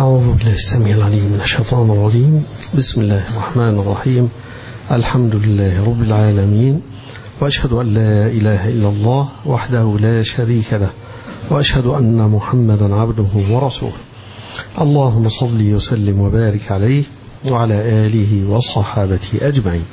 أعوذ بالله السميع العليم من الشيطان الرجيم بسم الله الرحمن الرحيم الحمد لله رب العالمين وأشهد أن لا إله إلا الله وحده لا شريك له وأشهد أن محمدا عبده ورسوله اللهم صل وسلم وبارك عليه وعلى آله وصحابته أجمعين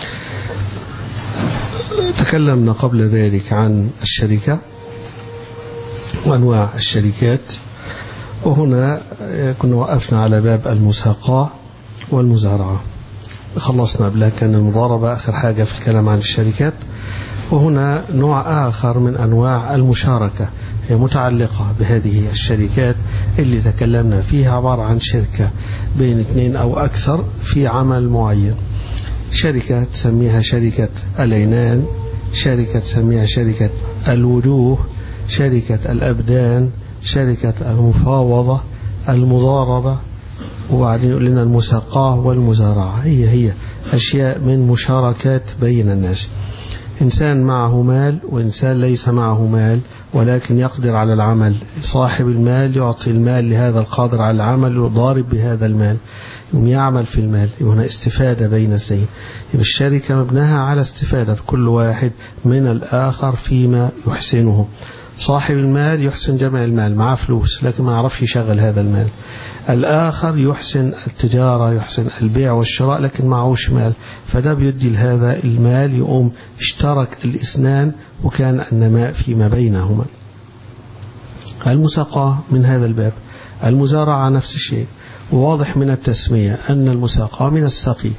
تكلمنا قبل ذلك عن الشركة وأنواع الشركات وهنا كنا وقفنا على باب المساقاة والمزارعة خلصنا قبلها كان المضاربة آخر حاجة في الكلام عن الشركات وهنا نوع آخر من أنواع المشاركة هي متعلقة بهذه الشركات اللي تكلمنا فيها عبارة عن شركة بين اثنين أو أكثر في عمل معين شركة تسميها شركة العنان شركة تسميها شركة الوجوه شركة الأبدان شركة المفاوضة المضاربة وبعدين يقول لنا المساقاة والمزارعة هي هي أشياء من مشاركات بين الناس إنسان معه مال وإنسان ليس معه مال ولكن يقدر على العمل صاحب المال يعطي المال لهذا القادر على العمل يضارب بهذا المال يوم يعمل في المال هنا استفادة بين الزين يبقى الشركة مبناها على استفادة كل واحد من الآخر فيما يحسنه صاحب المال يحسن جمع المال معاه فلوس لكن ما يعرفش يشغل هذا المال الآخر يحسن التجارة يحسن البيع والشراء لكن معهوش مال فده بيدي لهذا المال يقوم اشترك الاثنان وكان النماء فيما بينهما المساقاة من هذا الباب المزارعة نفس الشيء وواضح من التسمية أن المساقاة من السقي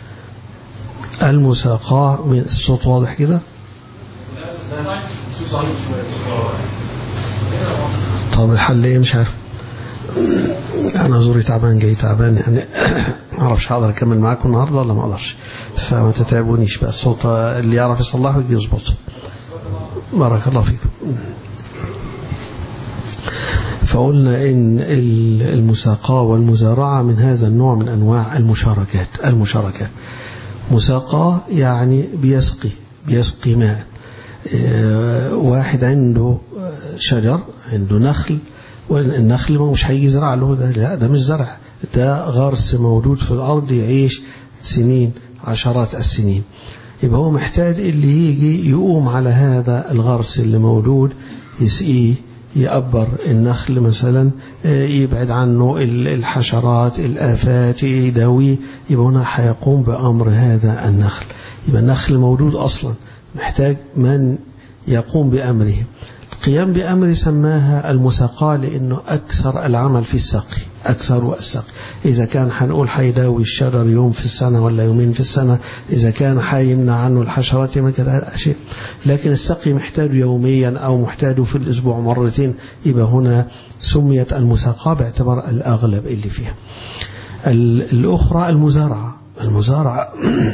المساقاة من الصوت واضح كده طب الحل ايه مش عارف انا زوري تعبان جاي تعبان يعني ما اعرفش هقدر اكمل معاكم النهارده ولا ما اقدرش فما تتعبونيش بقى الصوت اللي يعرف يصلحه يجي يظبطه بارك الله فيكم فقلنا ان المساقاة والمزارعة من هذا النوع من انواع المشاركات المشاركات مساقاة يعني بيسقي بيسقي ماء واحد عنده شجر عنده نخل والنخل مش هيجي يزرع له ده لا ده مش زرع ده غرس موجود في الأرض يعيش سنين عشرات السنين يبقى هو محتاج اللي يجي يقوم على هذا الغرس اللي موجود يسقيه يأبر النخل مثلا يبعد عنه الحشرات الآفات يداويه يبقى هنا هيقوم بأمر هذا النخل يبقى النخل موجود أصلا محتاج من يقوم بأمره القيام بأمر سماها المساقاة لأنه أكثر العمل في السقي أكثر السقي إذا كان حنقول حيداوي الشجر يوم في السنة ولا يومين في السنة إذا كان حيمنع عنه الحشرات ما كده شيء لكن السقي محتاج يوميا أو محتاج في الأسبوع مرتين يبقى هنا سميت المساقاة باعتبار الأغلب اللي فيها الأخرى المزارعة المزارعة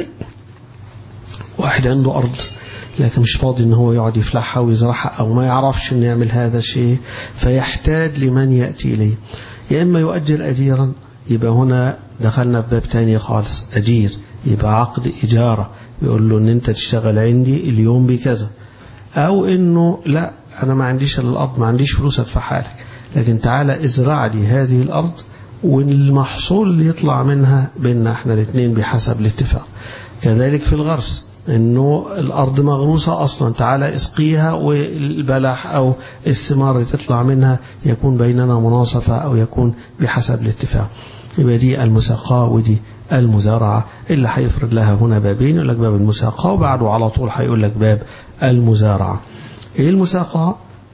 واحد عنده أرض لكن مش فاضي ان هو يقعد يفلحها ويزرعها او ما يعرفش انه يعمل هذا الشيء فيحتاج لمن يأتي إليه يا إما يؤجر أجيرا يبقى هنا دخلنا في باب تاني خالص أجير يبقى عقد إجارة بيقول له ان انت تشتغل عندي اليوم بكذا او انه لا انا ما عنديش الارض ما عنديش فلوس ادفعها لك لكن تعالى ازرع لي هذه الارض والمحصول اللي يطلع منها بيننا احنا الاثنين بحسب الاتفاق كذلك في الغرس انه الارض مغروسة اصلا تعالى اسقيها والبلح او الثمار اللي تطلع منها يكون بيننا مناصفة او يكون بحسب الاتفاق يبقى دي المساقاة ودي المزارعة اللي هيفرض لها هنا بابين يقول لك باب المساقاة وبعده على طول هيقول لك باب المزارعة ايه المساقاة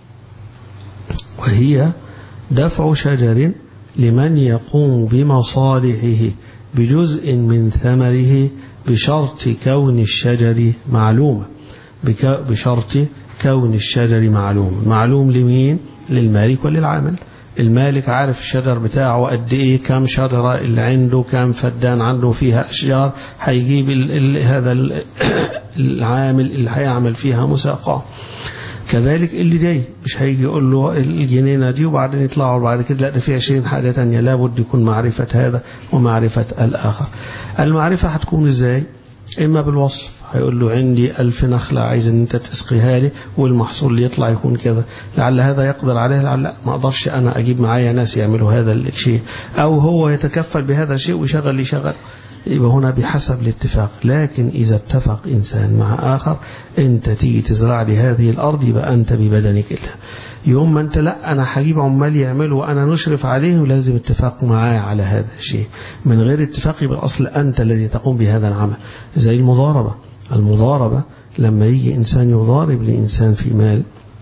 وهي دفع شجر لمن يقوم بمصالحه بجزء من ثمره بشرط كون الشجر معلومة بشرط كون الشجر معلوم معلوم لمين للمالك وللعامل المالك عارف الشجر بتاعه قد ايه كم شجرة اللي عنده كم فدان عنده فيها أشجار هيجيب ال ال هذا ال العامل اللي هيعمل فيها مساقاه كذلك اللي جاي مش هيجي يقول له الجنينة دي وبعدين يطلعوا بعد كده لا ده في 20 حاجة تانية لابد يكون معرفة هذا ومعرفة الآخر المعرفة هتكون ازاي إما بالوصف هيقول له عندي ألف نخلة عايز ان انت تسقيها لي والمحصول اللي يطلع يكون كذا لعل هذا يقدر عليه لعل لا ما اقدرش انا اجيب معايا ناس يعملوا هذا الشيء او هو يتكفل بهذا الشيء ويشغل اللي يشغل يبقى هنا بحسب الاتفاق لكن إذا اتفق إنسان مع آخر أنت تيجي تزرع لي هذه الأرض يبقى أنت ببدنك إلا يوم ما أنت لا أنا هجيب عمال يعملوا وأنا نشرف عليهم لازم اتفاق معاه على هذا الشيء من غير اتفاق يبقى الأصل أنت الذي تقوم بهذا العمل زي المضاربة المضاربة لما يجي إنسان يضارب لإنسان في مال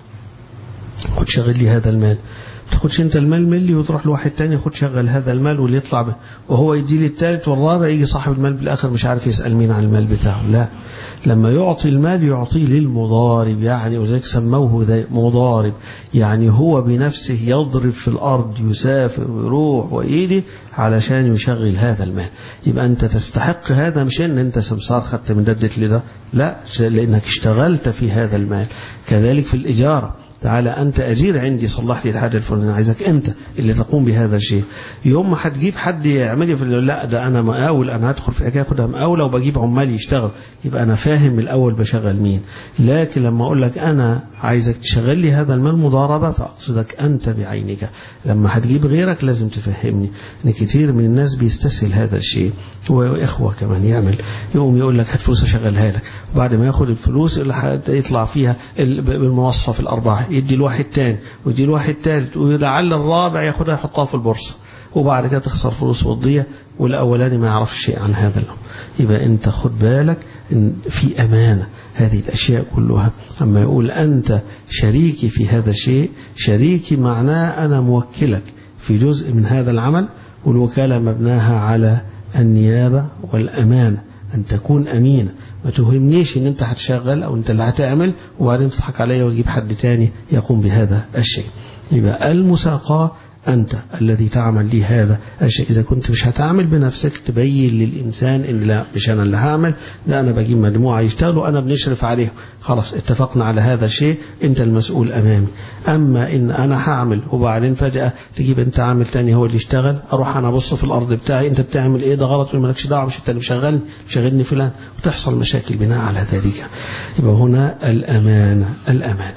خد شغل لي هذا المال تاخدش انت المال ملي وتروح لواحد تاني خد شغل هذا المال واللي يطلع به وهو يدي لي الثالث والرابع يجي صاحب المال بالاخر مش عارف يسال مين عن المال بتاعه لا لما يعطي المال يعطيه للمضارب يعني وذلك سموه مضارب يعني هو بنفسه يضرب في الأرض يسافر ويروح ويجي علشان يشغل هذا المال يبقى أنت تستحق هذا مش أن أنت سمسار خدت من ددة لده لا لأنك اشتغلت في هذا المال كذلك في الإجارة تعالى أنت أجير عندي صلح لي الحاجة الفلانية عايزك أنت اللي تقوم بهذا الشيء يوم ما هتجيب حد يعمل لي في لا ده أنا مقاول أنا هدخل في حكاية أخدها مقاولة وبجيب عمال يشتغل يبقى أنا فاهم من الأول بشغل مين لكن لما أقول لك أنا عايزك تشغل لي هذا المال مضاربة فأقصدك أنت بعينك لما هتجيب غيرك لازم تفهمني إن كتير من الناس بيستسهل هذا الشيء وإخوة كمان يعمل يقوم يقول لك هات فلوس أشغلها لك وبعد ما ياخد الفلوس اللي يطلع فيها بالمواصفة في الأرباح يدي الواحد تاني ويدي الواحد تالت ولعل الرابع ياخدها يحطها في البورصة وبعد كده تخسر فلوس وتضيع والأولاني ما يعرفش شيء عن هذا الأمر يبقى أنت خد بالك إن في أمانة هذه الأشياء كلها أما يقول أنت شريكي في هذا الشيء شريكي معناه أنا موكلك في جزء من هذا العمل والوكالة مبناها على النيابة والأمانة أن تكون أمينة ما تهمنيش ان انت هتشغل او انت اللي هتعمل وبعدين تضحك عليا وتجيب حد تاني يقوم بهذا الشيء يبقى المساقاة أنت الذي تعمل لي هذا الشيء إذا كنت مش هتعمل بنفسك تبين للإنسان إن لا مش أنا اللي هعمل لا أنا بجيب مجموعة يشتغلوا أنا بنشرف عليهم خلاص اتفقنا على هذا الشيء أنت المسؤول أمامي أما إن أنا هعمل وبعدين فجأة تجيب أنت عامل تاني هو اللي يشتغل أروح أنا أبص في الأرض بتاعي أنت بتعمل إيه ده غلط مالكش دعوة مش أنت اللي مشغلني شغلني فلان وتحصل مشاكل بناء على ذلك يبقى هنا الأمانة الأمانة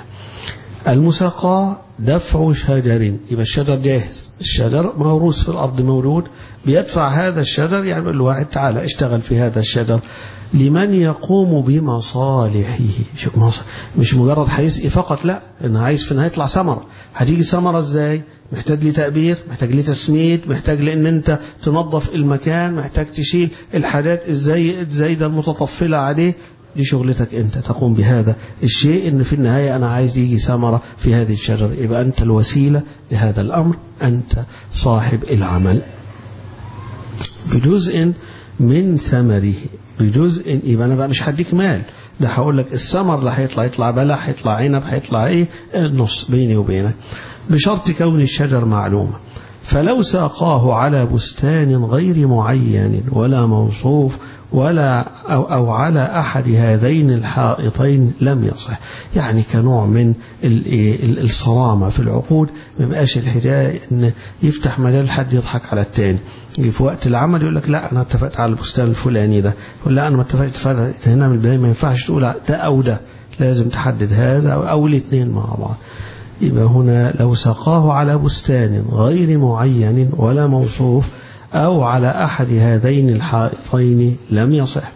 المساقاة دفع شجر يبقى الشجر جاهز الشجر موروث في الأرض مولود بيدفع هذا الشجر يعني يقول الواحد تعالى اشتغل في هذا الشجر لمن يقوم بمصالحه شوف مصر مش مجرد هيسقي فقط لا انا عايز في النهايه يطلع ثمره هتيجي ثمره ازاي محتاج لي تأبير محتاج لي تسميد محتاج لان انت تنظف المكان محتاج تشيل الحاجات ازاي الزايده المتطفله عليه دي شغلتك انت تقوم بهذا الشيء ان في النهاية انا عايز يجي ثمرة في هذه الشجرة يبقى انت الوسيلة لهذا الامر انت صاحب العمل بجزء من ثمره بجزء يبقى انا بقى مش هديك مال ده هقول لك الثمر اللي هيطلع يطلع بلح هيطلع عنب هيطلع ايه النص بيني وبينك بشرط كون الشجر معلومة فلو ساقاه على بستان غير معين ولا موصوف ولا أو, أو على أحد هذين الحائطين لم يصح يعني كنوع من الصرامة في العقود ما بقاش الحكاية إن يفتح مجال حد يضحك على التاني في وقت العمل يقول لك لا أنا اتفقت على البستان الفلاني ده يقول لا أنا ما اتفقت هنا من البداية ما ينفعش تقول ده أو ده لازم تحدد هذا أو, أو الاثنين مع بعض يبقى هنا لو سقاه على بستان غير معين ولا موصوف أو على أحد هذين الحائطين لم يصح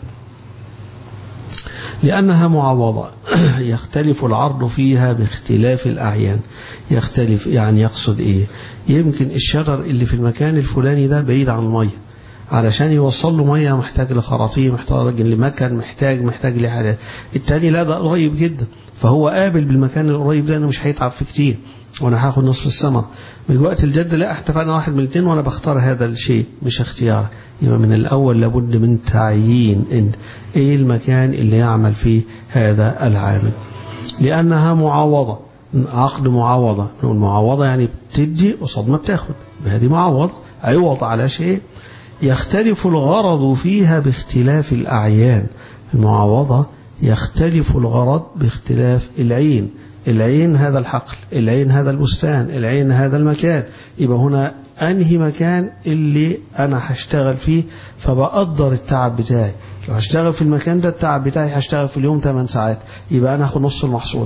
لأنها معوضة يختلف العرض فيها باختلاف الأعيان يختلف يعني يقصد إيه يمكن الشجر اللي في المكان الفلاني ده بعيد عن المية علشان يوصل له مية محتاج لخراطيم محتاج لمكن محتاج محتاج لحاجات التاني لا ده قريب جدا فهو قابل بالمكان القريب ده انه مش هيتعب فيه كتير وانا هاخد نصف الثمر من وقت الجد لا اتفقنا واحد من الاثنين وانا بختار هذا الشيء مش اختيار يبقى من الاول لابد من تعيين ان ايه المكان اللي يعمل فيه هذا العامل لانها معوضه عقد معوضه نقول معوضه يعني بتدي قصاد ما بتاخد هذه معوضه عوض على شيء يختلف الغرض فيها باختلاف الاعيان المعوضه يختلف الغرض باختلاف العين العين هذا الحقل العين هذا البستان العين هذا المكان يبقى هنا أنهي مكان اللي أنا هشتغل فيه فبقدر التعب بتاعي لو هشتغل في المكان ده التعب بتاعي هشتغل في اليوم 8 ساعات يبقى أنا هاخد نص المحصول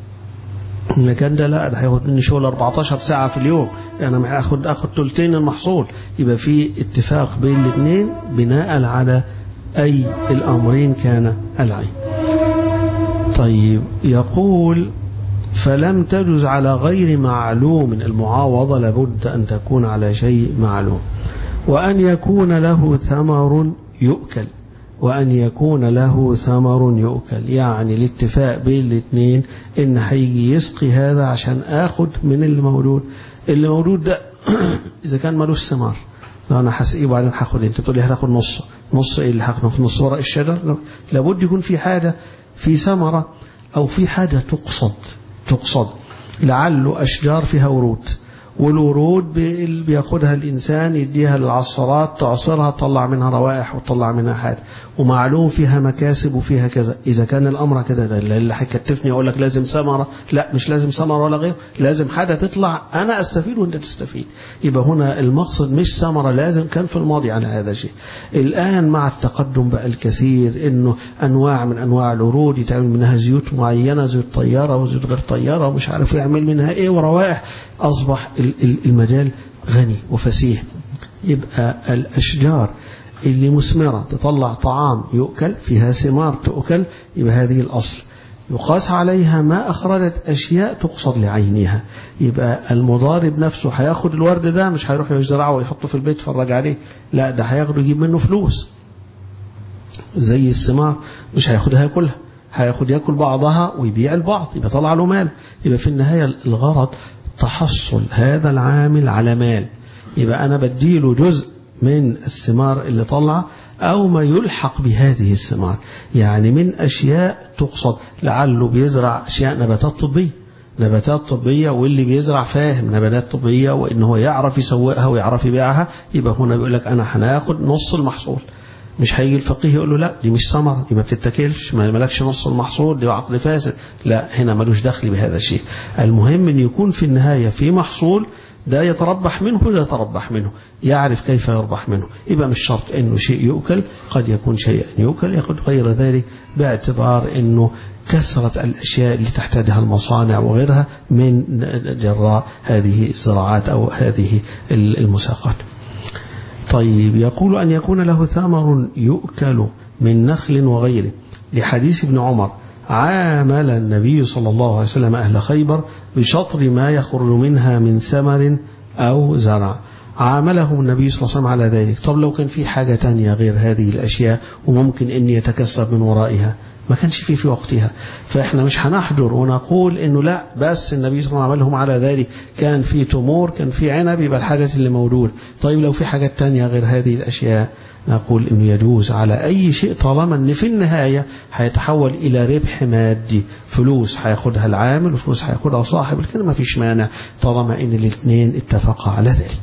المكان ده لا ده هياخد مني شغل 14 ساعة في اليوم أنا هاخد أخد ثلثين المحصول يبقى في اتفاق بين الاثنين بناء على أي الأمرين كان العين طيب يقول فلم تجز على غير معلوم المعاوضة لابد أن تكون على شيء معلوم وأن يكون له ثمر يؤكل وأن يكون له ثمر يؤكل يعني الاتفاق بين الاثنين إن هيجي يسقي هذا عشان آخد من اللي مولود اللي مولود ده إذا كان ملوش ثمار لو أنا هسقيه وبعدين هاخد أنت بتقول لي هتاخد نص نص إيه اللي هاخد نص ورق الشجر لابد يكون في حاجة في ثمرة أو في حاجة تقصد تقصد لعله أشجار فيها ورود والورود بياخدها الإنسان يديها للعصارات تعصرها تطلع منها روائح وتطلع منها حاجة ومعلوم فيها مكاسب وفيها كذا إذا كان الأمر كده اللي هيكتفني أقول لك لازم ثمرة لا مش لازم ثمرة ولا غير لازم حاجة تطلع أنا أستفيد وأنت تستفيد يبقى هنا المقصد مش ثمرة لازم كان في الماضي على هذا الشيء الآن مع التقدم بقى الكثير إنه أنواع من أنواع الورود يتعمل منها زيوت معينة زيوت طيارة وزيوت غير طيارة ومش عارف يعمل منها إيه وروائح أصبح المجال غني وفسيح يبقى الأشجار اللي مثمرة تطلع طعام يؤكل فيها ثمار تؤكل يبقى هذه الأصل يقاس عليها ما أخرجت أشياء تقصد لعينها يبقى المضارب نفسه هياخد الورد ده مش هيروح يزرعه ويحطه في البيت يتفرج عليه لا ده هياخده يجيب منه فلوس زي الثمار مش هياخدها ياكلها هياخد ياكل بعضها ويبيع البعض يبقى طلع له مال يبقى في النهاية الغرض تحصل هذا العامل على مال يبقى أنا بديله جزء من الثمار اللي طلع أو ما يلحق بهذه الثمار يعني من أشياء تقصد لعله بيزرع أشياء نباتات طبية نباتات طبية واللي بيزرع فاهم نباتات طبية وإن هو يعرف يسوقها ويعرف يبيعها يبقى هنا بيقول لك أنا هناخد نص المحصول مش هيجي الفقيه يقول له لا دي مش ثمرة دي ما بتتاكلش ما مالكش نص المحصول دي عقد فاسد لا هنا ملوش دخل بهذا الشيء المهم ان يكون في النهاية في محصول ده يتربح منه وده يتربح منه يعرف كيف يربح منه يبقى مش شرط انه شيء يؤكل قد يكون شيئا يؤكل ياخذ غير ذلك باعتبار انه كثرة الأشياء اللي تحتاجها المصانع وغيرها من جراء هذه الزراعات أو هذه المساقات طيب يقول أن يكون له ثمر يؤكل من نخل وغيره لحديث ابن عمر عامل النبي صلى الله عليه وسلم أهل خيبر بشطر ما يخرج منها من ثمر أو زرع عامله النبي صلى الله عليه وسلم على ذلك طب لو كان في حاجة تانية غير هذه الأشياء وممكن أن يتكسب من ورائها ما كانش فيه في وقتها فإحنا مش هنحجر ونقول إنه لا بس النبي صلى الله عليه وسلم عملهم على ذلك كان في تمور كان في عنب يبقى الحاجة اللي موجود طيب لو في حاجات تانية غير هذه الأشياء نقول إنه يجوز على أي شيء طالما إن في النهاية هيتحول إلى ربح مادي فلوس هياخدها العامل وفلوس هياخدها صاحب الكلمة ما فيش مانع طالما إن الاثنين اتفقا على ذلك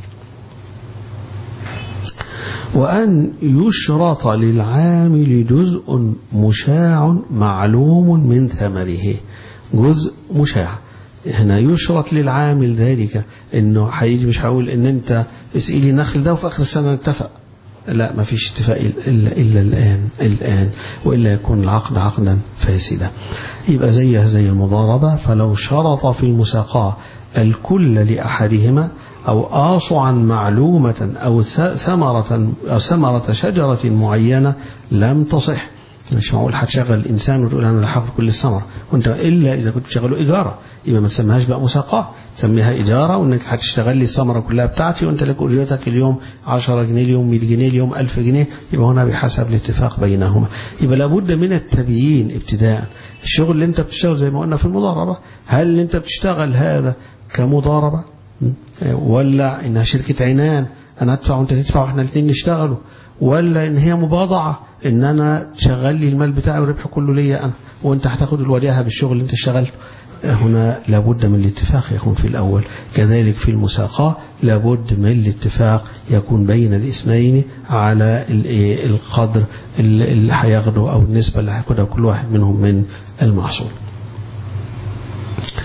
وأن يشرط للعامل جزء مشاع معلوم من ثمره جزء مشاع هنا يشرط للعامل ذلك انه هيجي مش هقول ان انت اسقي لي النخل ده وفي اخر السنه نتفق لا ما فيش اتفاق الا الا الان الان والا يكون العقد عقدا فاسدا يبقى زيها زي المضاربه فلو شرط في المساقاه الكل لاحدهما أو آصعا معلومة أو ثمرة أو ثمرة شجرة معينة لم تصح مش معقول هتشغل الإنسان وتقول أنا هاخد كل الثمرة وأنت إلا إذا كنت تشغله إيجارة يبقى ما تسميهاش بقى مساقاة تسميها إيجارة وإنك هتشتغل لي الثمرة كلها بتاعتي وأنت لك أجرتك اليوم 10 جنيه اليوم 100 جنيه اليوم 1000 جنيه يبقى هنا بحسب الاتفاق بينهما يبقى لابد من التبيين ابتداء الشغل اللي أنت بتشتغل زي ما قلنا في المضاربة هل اللي أنت بتشتغل هذا كمضاربة ولا انها شركة عنان انا ادفع وانت تدفع واحنا الاثنين نشتغلوا ولا ان هي مباضعة ان انا شغل لي المال بتاعي والربح كله ليا انا وانت هتاخد الوديعة بالشغل اللي انت اشتغلته هنا لابد من الاتفاق يكون في الأول كذلك في المساقاة لابد من الاتفاق يكون بين الاثنين على القدر اللي هياخده أو النسبة اللي هياخدها كل واحد منهم من المحصول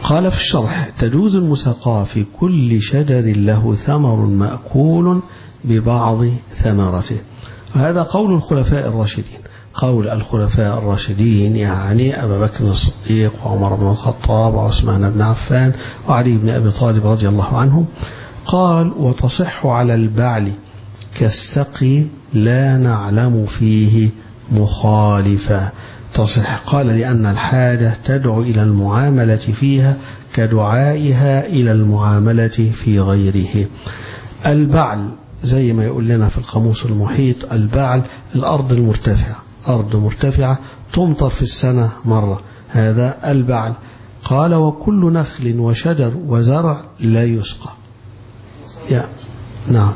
قال في الشرح تجوز المساقاة في كل شجر له ثمر مأكول ببعض ثمرته وهذا قول الخلفاء الراشدين قول الخلفاء الراشدين يعني أبا بكر الصديق وعمر بن الخطاب وعثمان بن عفان وعلي بن أبي طالب رضي الله عنهم قال وتصح على البعل كالسقي لا نعلم فيه مخالفا تصح قال لأن الحاجة تدعو إلى المعاملة فيها كدعائها إلى المعاملة في غيره البعل زي ما يقول لنا في القاموس المحيط البعل الأرض المرتفعة أرض مرتفعة تمطر في السنة مرة هذا البعل قال وكل نخل وشجر وزرع لا يسقى يا نعم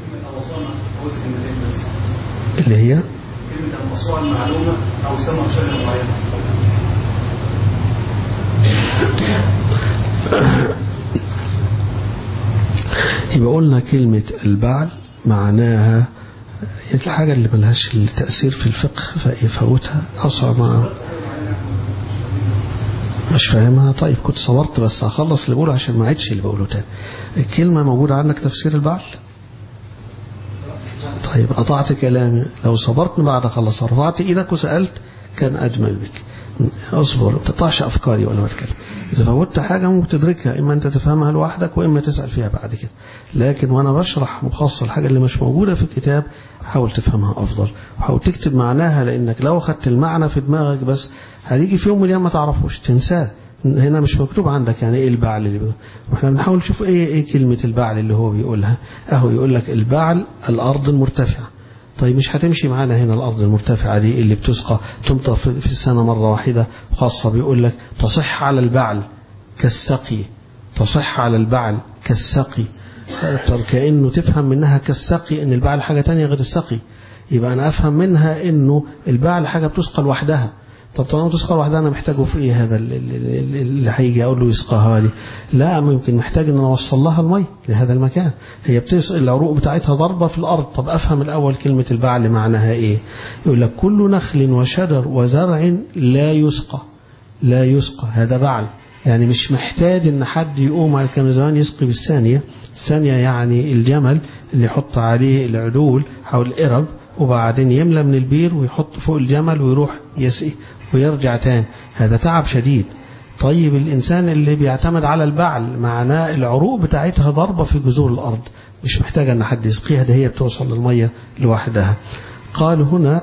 اللي هي كلمة الموسوعة المعلومة أو سمع شجرة معينة يبقى قلنا كلمة البعل معناها الحاجة اللي ملهاش التأثير في الفقه فيفوتها أصعب ما مش فاهمها طيب كنت صورت بس هخلص اللي بقوله عشان ما عدش اللي بقوله تاني الكلمة موجودة عندك تفسير البعل طيب قطعت كلامي لو صبرت بعد خلص رفعت ايدك وسألت كان أجمل بك اصبر ما تقطعش أفكاري وأنا بتكلم إذا فوتت حاجة ممكن تدركها إما أنت تفهمها لوحدك وإما تسأل فيها بعد كده لكن وأنا بشرح مخصص الحاجة اللي مش موجودة في الكتاب حاول تفهمها أفضل وحاول تكتب معناها لأنك لو أخدت المعنى في دماغك بس هتيجي في يوم من الأيام ما تعرفوش تنساه هنا مش مكتوب عندك يعني ايه البعل اللي بيقول واحنا بنحاول نشوف ايه ايه كلمة البعل اللي هو بيقولها اهو يقول لك البعل الارض المرتفعة طيب مش هتمشي معانا هنا الارض المرتفعة دي اللي بتسقى تمطر في السنة مرة واحدة خاصة بيقول لك تصح على البعل كالسقي تصح على البعل كالسقي طب كأنه تفهم منها كالسقي ان البعل حاجة تانية غير السقي يبقى انا افهم منها انه البعل حاجة بتسقى لوحدها طب طالما تسقى لوحدها انا محتاجه في ايه هذا اللي هيجي اقول له يسقاها لي لا ممكن محتاج ان انا اوصل لها المي لهذا المكان هي بتسقي العروق بتاعتها ضربه في الارض طب افهم الاول كلمه البعل معناها ايه يقول لك كل نخل وشجر وزرع لا يسقى لا يسقى هذا بعل يعني مش محتاج ان حد يقوم على كانوا زمان يسقي بالثانيه الثانيه يعني الجمل اللي يحط عليه العدول حول القرب وبعدين يملى من البير ويحط فوق الجمل ويروح يسقي ويرجع تاني هذا تعب شديد طيب الإنسان اللي بيعتمد على البعل معناه العروق بتاعتها ضربة في جذور الأرض مش محتاجة أن حد يسقيها ده هي بتوصل للمية لوحدها قال هنا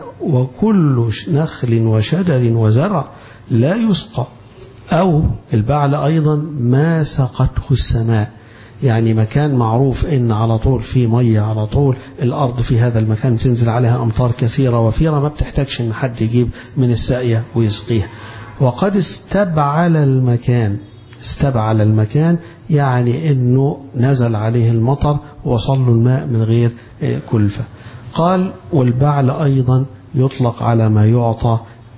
وكل نخل وشجر وزرع لا يسقى أو البعل أيضا ما سقته السماء يعني مكان معروف ان على طول في ميه على طول الارض في هذا المكان بتنزل عليها امطار كثيره وفيره ما بتحتاجش ان حد يجيب من الساقيه ويسقيها وقد استبعل المكان استبعل المكان يعني انه نزل عليه المطر وصل له الماء من غير كلفه قال والبعل ايضا يطلق على ما يعطى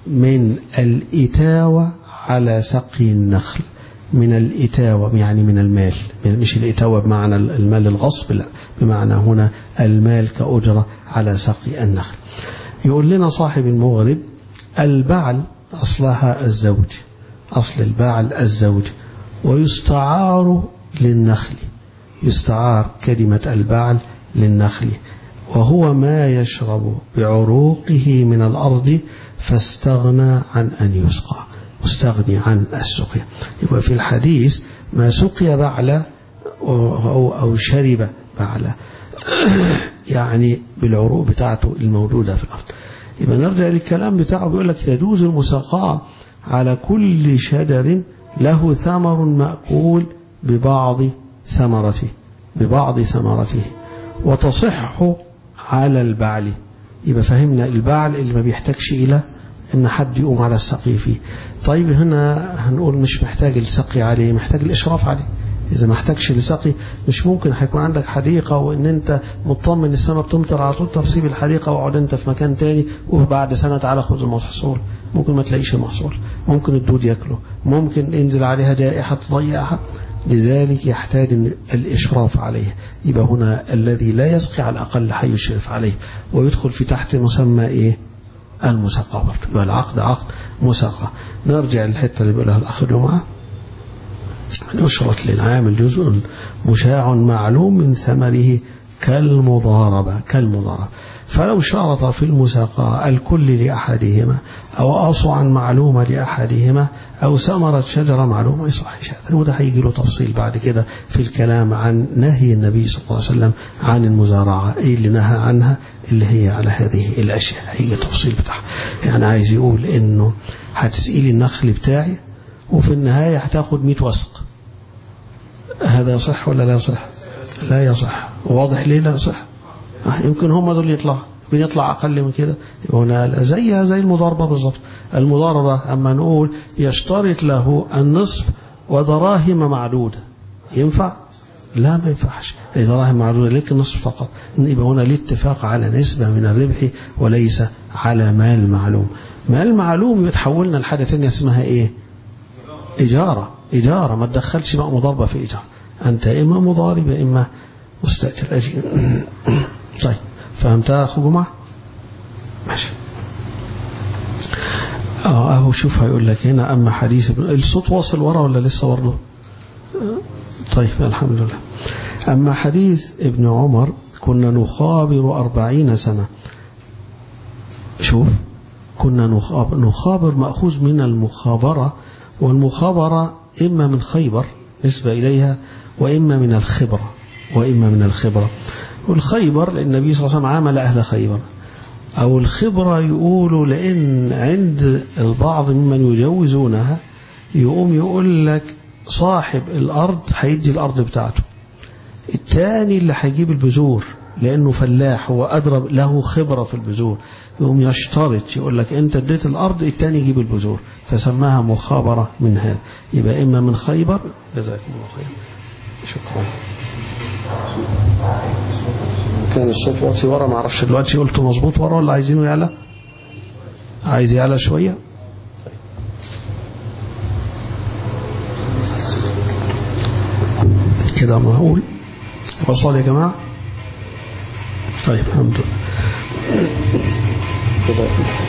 من الاتاوه على سقي النخل من الإتاوة يعني من المال مش الإتاوة بمعنى المال الغصب لا بمعنى هنا المال كأجرة على سقي النخل يقول لنا صاحب المغرب البعل أصلها الزوج أصل البعل الزوج ويستعار للنخل يستعار كلمة البعل للنخل وهو ما يشرب بعروقه من الأرض فاستغنى عن أن يسقى مستغني عن السقيا يبقى في الحديث ما سقي بعلى أو, أو شرب بعلى يعني بالعروق بتاعته الموجودة في الأرض يبقى نرجع للكلام بتاعه بيقول لك يجوز المساقاة على كل شجر له ثمر مأكول ببعض ثمرته ببعض ثمرته وتصح على البعل يبقى فهمنا البعل اللي ما بيحتاجش إلى ان حد يقوم على السقي فيه طيب هنا هنقول مش محتاج السقي عليه محتاج الاشراف عليه اذا ما احتاجش لسقي مش ممكن هيكون عندك حديقه وان انت مطمن السماء بتمطر على طول تسيب الحديقه واقعد انت في مكان تاني وبعد سنه تعالى خد المحصول ممكن ما تلاقيش المحصول ممكن الدود ياكله ممكن ينزل عليها جائحه تضيعها لذلك يحتاج الإشراف عليه يبقى هنا الذي لا يسقي على الأقل هيشرف عليه ويدخل في تحت مسمى إيه المساقة برضه يبقى العقد عقد مساقة نرجع للحتة اللي بيقولها الأخ جمعة يشرط للعامل جزء مشاع معلوم من ثمره كالمضاربة كالمضاربة فلو شرط في المساقاة الكل لأحدهما أو أصعا معلومة لأحدهما أو ثمرة شجرة معلومة يصحش هذا وده هيجي له تفصيل بعد كده في الكلام عن نهي النبي صلى الله عليه وسلم عن المزارعة إيه اللي نهى عنها اللي هي على هذه الأشياء هيجي تفصيل بتاعها يعني عايز يقول إنه هتسقيلي النخل بتاعي وفي النهاية هتاخد 100 وسق هذا يصح ولا لا يصح لا يصح واضح ليه لا يصح يمكن هم دول يطلع يمكن يطلع أقل من كده هنا زيها زي المضاربة بالظبط المضاربة أما نقول يشترط له النصف ودراهم معدودة ينفع لا ما ينفعش دراهم معدودة لك النصف فقط يبقى هنا الاتفاق على نسبة من الربح وليس على مال معلوم مال معلوم يتحولنا لحاجة تانية اسمها ايه إجارة إجارة ما تدخلش بقى مضاربة في إجارة أنت إما مضارب إما مستأجر أجي طيب فهمتها أخو جمعة ماشي اه اهو شوف هيقول لك هنا اما حديث ابن الصوت واصل ورا ولا لسه برضه طيب الحمد لله اما حديث ابن عمر كنا نخابر أربعين سنة شوف كنا نخابر, نخابر مأخوذ من المخابرة والمخابرة إما من خيبر نسبة إليها وإما من الخبرة وإما من الخبرة والخيبر لأن النبي صلى الله عليه وسلم عامل أهل خيبر أو الخبرة يقولوا لأن عند البعض ممن يجوزونها يقوم يقول لك صاحب الأرض هيدي الأرض بتاعته التاني اللي هيجيب البذور لأنه فلاح هو أدرى له خبرة في البذور يقوم يشترط يقول لك أنت اديت الأرض التاني يجيب البذور فسماها مخابرة من هذا يبقى إما من خيبر جزاكم الله خير شكرا كان الصوت واطي ورا ما اعرفش دلوقتي قلته مظبوط ورا ولا عايزينه يعلى عايز يعلى شويه كده معقول وصل يا جماعه طيب الحمد لله كده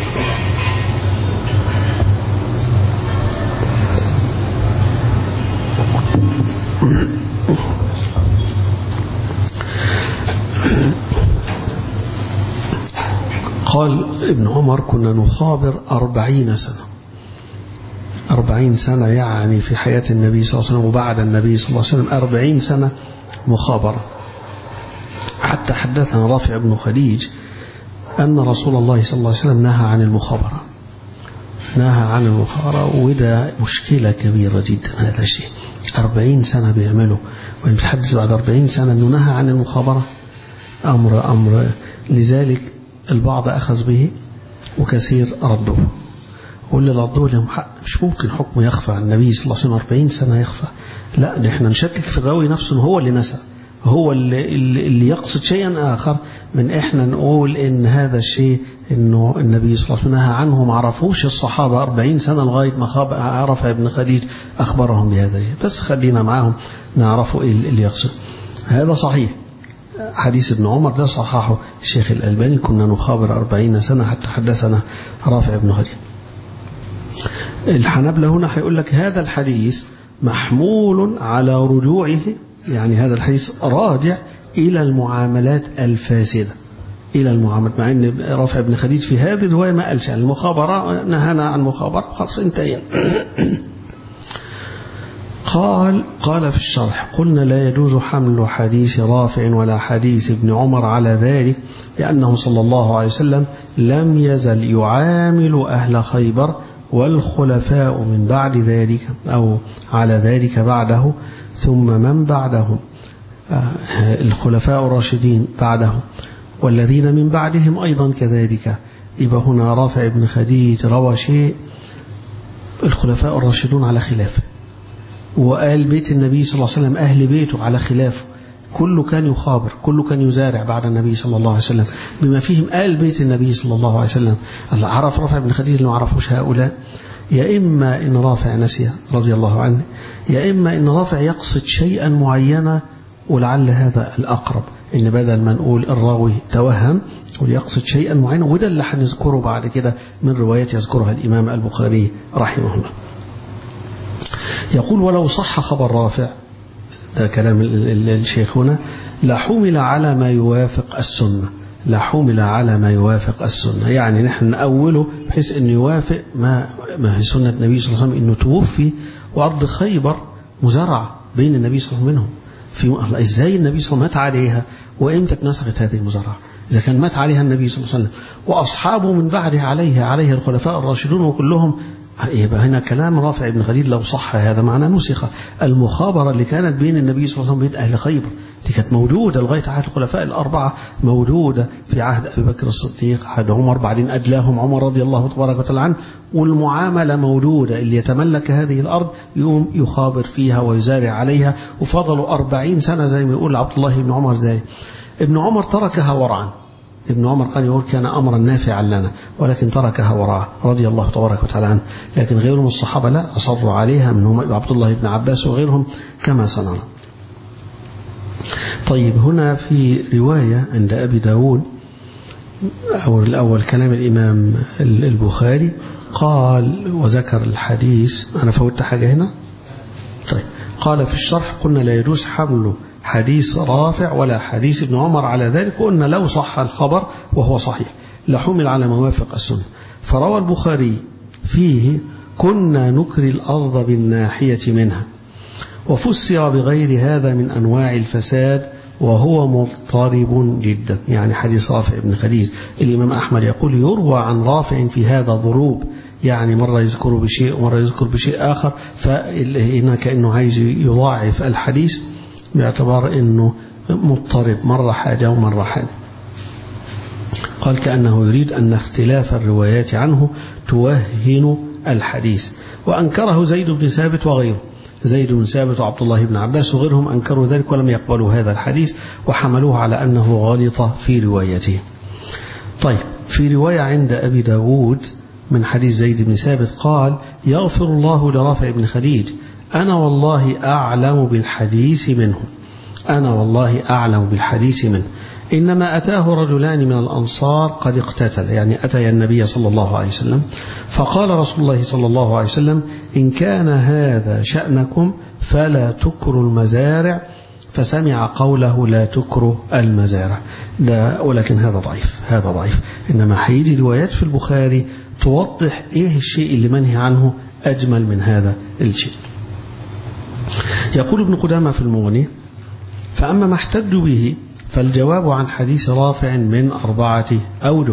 قال ابن عمر كنا نخابر أربعين سنة أربعين سنة يعني في حياة النبي صلى الله عليه وسلم وبعد النبي صلى الله عليه وسلم أربعين سنة مخابرة حتى حدثنا رافع بن خديج أن رسول الله صلى الله عليه وسلم نهى عن المخابرة نهى عن المخابرة وده مشكلة كبيرة جدا هذا الشيء أربعين سنة بيعمله ويتحدث بعد أربعين سنة أنه نهى عن المخابرة أمر أمر لذلك البعض أخذ به وكثير ردوه واللي ردوه لهم حق مش ممكن حكمه يخفى عن النبي صلى الله عليه وسلم 40 سنة يخفى لا ده احنا نشكك في الراوي نفسه هو اللي نسى هو اللي, اللي يقصد شيئا آخر من احنا نقول ان هذا الشيء انه النبي صلى الله عليه وسلم نهى عنه ما عرفوش الصحابة 40 سنة لغاية ما خاب عرف ابن خديج أخبرهم بهذا بس خلينا معاهم نعرفوا ايه اللي يقصد هذا صحيح حديث ابن عمر ده صححه الشيخ الألباني كنا نخابر أربعين سنة حتى حدثنا رافع بن خديج الحنبلة هنا هيقول لك هذا الحديث محمول على رجوعه يعني هذا الحديث راجع إلى المعاملات الفاسدة إلى المعاملات مع أن رافع بن خديج في هذه الرواية ما قالش عن المخابرة نهانا عن المخابرة خلاص انتهينا قال قال في الشرح قلنا لا يجوز حمل حديث رافع ولا حديث ابن عمر على ذلك لأنه صلى الله عليه وسلم لم يزل يعامل أهل خيبر والخلفاء من بعد ذلك أو على ذلك بعده ثم من بعدهم الخلفاء الراشدين بعدهم والذين من بعدهم أيضا كذلك يبقى هنا رافع بن خديج روى شيء الخلفاء الراشدون على خلافه وقال بيت النبي صلى الله عليه وسلم أهل بيته على خلافه كله كان يخابر كله كان يزارع بعد النبي صلى الله عليه وسلم بما فيهم آل بيت النبي صلى الله عليه وسلم الله عرف رافع بن خديج ما عرفوش هؤلاء يا إما إن رافع نسي رضي الله عنه يا إما إن رافع يقصد شيئا معينا ولعل هذا الأقرب إن بدل ما نقول الراوي توهم ويقصد شيئا معينا وده اللي هنذكره بعد كده من روايات يذكرها الإمام البخاري رحمه الله يقول ولو صح خبر رافع ده كلام الشيخ هنا لحمل على ما يوافق السنة لحمل على ما يوافق السنة يعني نحن نأوله بحيث أن يوافق ما, ما هي سنة النبي صلى الله عليه وسلم أنه توفي وأرض خيبر مزرعة بين النبي صلى الله عليه وسلم منهم في ازاي النبي صلى الله عليه وسلم مات عليها وامتى اتنسخت هذه المزرعه اذا كان مات عليها النبي صلى الله عليه وسلم واصحابه من بعده عليها عليها الخلفاء الراشدون وكلهم يبقى هنا كلام رافع بن خديج لو صح هذا معناه نسخ المخابره اللي كانت بين النبي صلى الله عليه وسلم وبين اهل خيبر دي كانت موجوده لغايه عهد الخلفاء الاربعه موجوده في عهد ابي بكر الصديق عهد عمر بعدين ادلاهم عمر رضي الله تبارك وتعالى عنه والمعامله موجوده اللي يتملك هذه الارض يقوم يخابر فيها ويزارع عليها وفضلوا أربعين سنه زي ما يقول عبد الله بن عمر زي ابن عمر تركها ورعا ابن عمر قال يقول كان أمرا نافعا لنا ولكن تركها وراءه رضي الله تبارك وتعالى عنه لكن غيرهم من الصحابة لا أصروا عليها منهم عبد الله بن عباس وغيرهم كما سنرى طيب هنا في رواية عند أبي داود أو الأول كلام الإمام البخاري قال وذكر الحديث أنا فوتت حاجة هنا طيب قال في الشرح قلنا لا يجوز حمله حديث رافع ولا حديث ابن عمر على ذلك وقلنا لو صح الخبر وهو صحيح لحمل على موافق السنة فروى البخاري فيه كنا نكري الأرض بالناحية منها وفسر بغير هذا من أنواع الفساد وهو مضطرب جدا يعني حديث رافع بن خديج الإمام أحمد يقول يروى عن رافع في هذا ضروب يعني مرة يذكر بشيء ومرة يذكر بشيء آخر فهنا كأنه عايز يضاعف الحديث باعتبار أنه مضطرب مرة حاجة ومرة حاجة قال كأنه يريد أن اختلاف الروايات عنه توهن الحديث وأنكره زيد بن ثابت وغيره زيد بن ثابت وعبد الله بن عباس وغيرهم أنكروا ذلك ولم يقبلوا هذا الحديث وحملوه على أنه غلط في روايته طيب في رواية عند أبي داود من حديث زيد بن ثابت قال يغفر الله لرافع بن خديج أنا والله أعلم بالحديث منه أنا والله أعلم بالحديث منه إنما أتاه رجلان من الأنصار قد اقتتل يعني أتي النبي صلى الله عليه وسلم فقال رسول الله صلى الله عليه وسلم إن كان هذا شأنكم فلا تكروا المزارع فسمع قوله لا تكروا المزارع ده ولكن هذا ضعيف هذا ضعيف إنما حيجي روايات في البخاري توضح إيه الشيء اللي منهي عنه أجمل من هذا الشيء يقول ابن قدامة في المغني فأما ما احتج به فالجواب عن حديث رافع من أربعة أوجه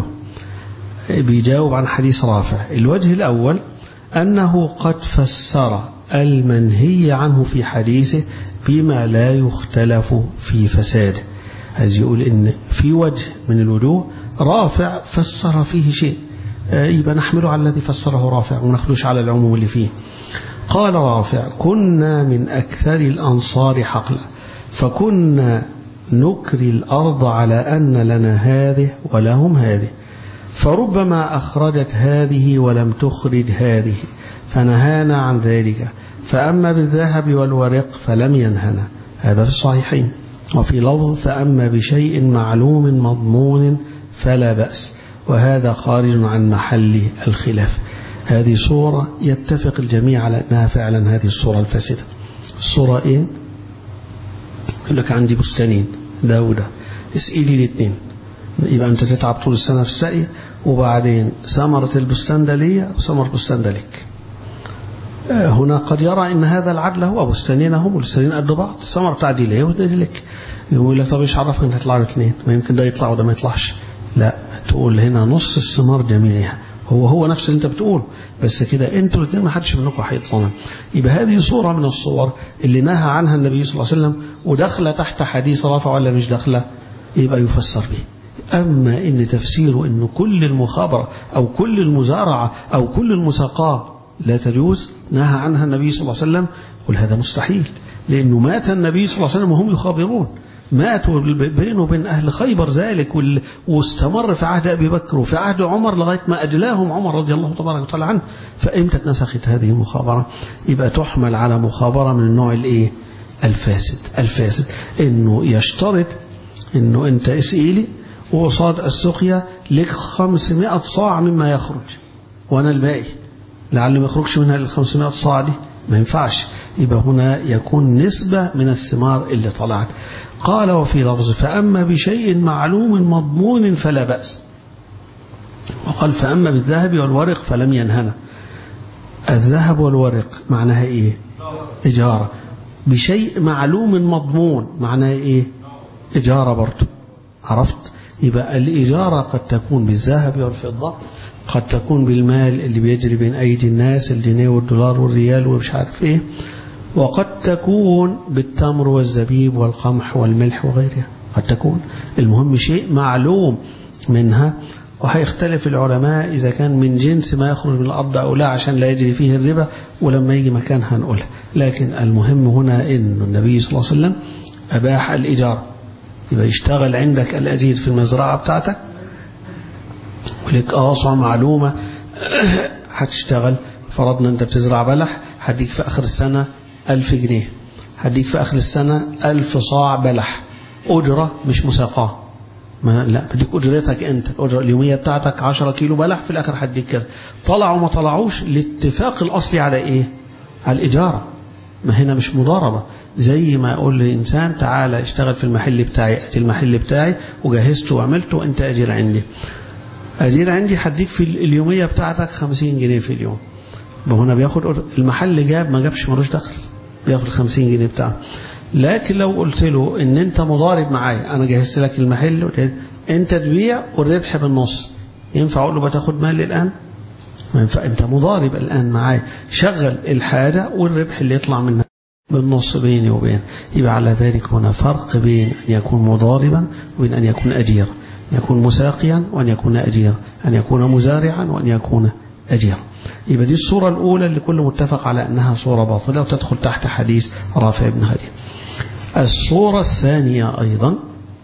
بيجاوب عن حديث رافع الوجه الأول أنه قد فسر المنهي عنه في حديثه بما لا يختلف في فساده عايز يقول إن في وجه من الوجوه رافع فسر فيه شيء يبقى نحمله على الذي فسره رافع ونخدش على العموم اللي فيه قال رافع كنا من أكثر الأنصار حقلا فكنا نكري الأرض على أن لنا هذه ولهم هذه فربما أخرجت هذه ولم تخرج هذه فنهانا عن ذلك فأما بالذهب والورق فلم ينهنا هذا في الصحيحين وفي لفظ فأما بشيء معلوم مضمون فلا بأس وهذا خارج عن محل الخلاف هذه صورة يتفق الجميع على أنها فعلا هذه الصورة الفاسدة الصورة إيه؟ يقول لك عندي بستانين ده وده اسقي لي الاثنين يبقى أنت تتعب طول السنة في السقي وبعدين ثمرة البستان ده ليا وثمرة البستان ده لك هنا قد يرى ان هذا العدل هو بستانين هم والبستانين قد بعض الثمره بتاع دي ليا وده دي لك يقول لك طب ايش عرفك ان هيطلع له اثنين ما يمكن ده يطلع وده ما يطلعش لا تقول هنا نص الثمار جميعها هو هو نفس اللي انت بتقوله بس كده انتوا الاثنين ما حدش منكم هيتصنم يبقى هذه صوره من الصور اللي نهى عنها النبي صلى الله عليه وسلم وداخله تحت حديث رافع ولا مش داخله يبقى يفسر به أما إن تفسيره إن كل المخابرة أو كل المزارعة أو كل المساقاة لا تجوز نهى عنها النبي صلى الله عليه وسلم قل هذا مستحيل لأنه مات النبي صلى الله عليه وسلم وهم يخابرون ماتوا بينه وبين أهل خيبر ذلك واستمر في عهد أبي بكر وفي عهد عمر لغاية ما أجلاهم عمر رضي الله تبارك وتعالى عنه فإمتى اتنسخت هذه المخابرة يبقى تحمل على مخابرة من النوع الإيه الفاسد الفاسد إنه يشترط إنه أنت اسئلي وقصاد السقيا لك 500 صاع مما يخرج وأنا الباقي لعل ما يخرجش منها ال 500 صاع دي ما ينفعش يبقى هنا يكون نسبة من الثمار اللي طلعت قال وفي لفظ فأما بشيء معلوم مضمون فلا بأس وقال فأما بالذهب والورق فلم ينهنا الذهب والورق معناها إيه إجارة بشيء معلوم مضمون معناها إيه إجارة برضه عرفت يبقى الإجارة قد تكون بالذهب والفضة قد تكون بالمال اللي بيجري بين أيدي الناس الجنيه والدولار والريال ومش عارف إيه وقد تكون بالتمر والزبيب والقمح والملح وغيرها قد تكون المهم شيء معلوم منها وهيختلف العلماء إذا كان من جنس ما يخرج من الأرض أو لا عشان لا يجري فيه الربا ولما يجي مكان هنقولها لكن المهم هنا أن النبي صلى الله عليه وسلم أباح الإجارة يبقى يشتغل عندك الأجير في المزرعة بتاعتك ولك أصع معلومة هتشتغل فرضنا أنت بتزرع بلح هديك في آخر السنة ألف جنيه هديك في آخر السنة ألف صاع بلح أجرة مش مساقاه ما لا بديك أجرتك أنت الأجرة اليومية بتاعتك 10 كيلو بلح في الآخر هديك كذا طلعوا ما طلعوش الاتفاق الأصلي على إيه على الإجارة ما هنا مش مضاربة زي ما أقول لإنسان تعالى اشتغل في المحل بتاعي أتي المحل بتاعي وجهزته وعملته وأنت أجير عندي أجير عندي هديك في اليومية بتاعتك 50 جنيه في اليوم هنا بياخد المحل جاب ما جابش ملوش دخل بياخد 50 جنيه بتاعه لكن لو قلت له ان انت مضارب معايا انا جهزت لك المحل انت تبيع والربح بالنص ينفع اقول له بتاخد مال الان ما ينفع انت مضارب الان معايا شغل الحاجه والربح اللي يطلع منها بالنص بيني وبين يبقى على ذلك هنا فرق بين ان يكون مضاربا وبين ان يكون اجيرا ان يكون مساقيا وان يكون اجيرا ان يكون مزارعا وان يكون اجيرا يبقى دي الصورة الأولى اللي كل متفق على أنها صورة باطلة وتدخل تحت حديث رافع بن هدي الصورة الثانية أيضا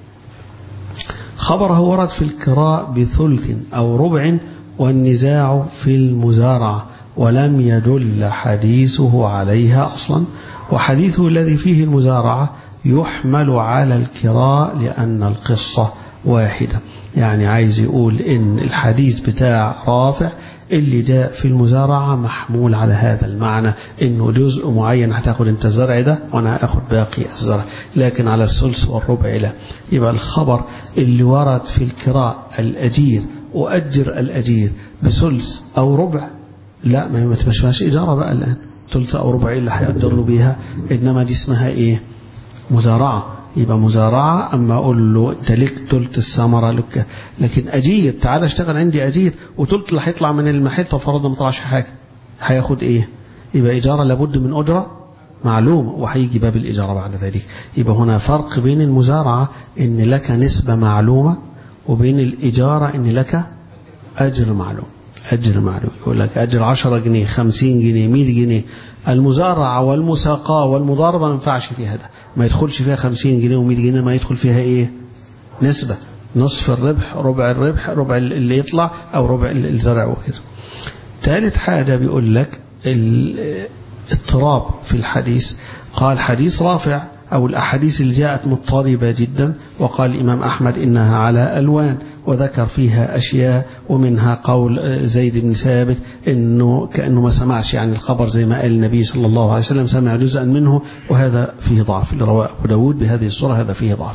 خبره ورد في الكراء بثلث أو ربع والنزاع في المزارعة ولم يدل حديثه عليها أصلا وحديثه الذي فيه المزارعة يحمل على الكراء لأن القصة واحدة يعني عايز يقول إن الحديث بتاع رافع اللي جاء في المزارعة محمول على هذا المعنى انه جزء معين هتاخد انت الزرع ده وانا اخد باقي الزرع لكن على الثلث والربع لا يبقى الخبر اللي ورد في الكراء الاجير اؤجر الاجير بثلث او ربع لا ما تبقاش اجاره بقى الان ثلث او ربع اللي هيقدر له بيها انما دي اسمها ايه مزارعه يبقى مزارعة أما أقول له أنت ليك تلت الثمرة لك لكن أجير تعال اشتغل عندي أجير وتلت اللي هيطلع من المحل ففرضنا ما طلعش حاجة هياخد إيه يبقى إجارة لابد من أجرة معلومة وهيجي باب الإجارة بعد ذلك يبقى هنا فرق بين المزارعة إن لك نسبة معلومة وبين الإجارة إن لك أجر معلوم أجر معلوم يقول لك أجر 10 جنيه 50 جنيه 100 جنيه المزارعة والمساقاة والمضاربة ما ينفعش فيها ده ما يدخلش فيها 50 جنيه و100 جنيه ما يدخل فيها إيه نسبة نصف الربح ربع الربح ربع اللي يطلع أو ربع الزرع وكذا ثالث حاجة بيقول لك الاضطراب في الحديث قال حديث رافع أو الأحاديث اللي جاءت مضطربة جدا وقال الإمام أحمد إنها على ألوان وذكر فيها أشياء ومنها قول زيد بن ثابت إنه كأنه ما سمعش يعني الخبر زي ما قال النبي صلى الله عليه وسلم سمع جزءا منه وهذا فيه ضعف اللي رواه أبو داود بهذه الصورة هذا فيه ضعف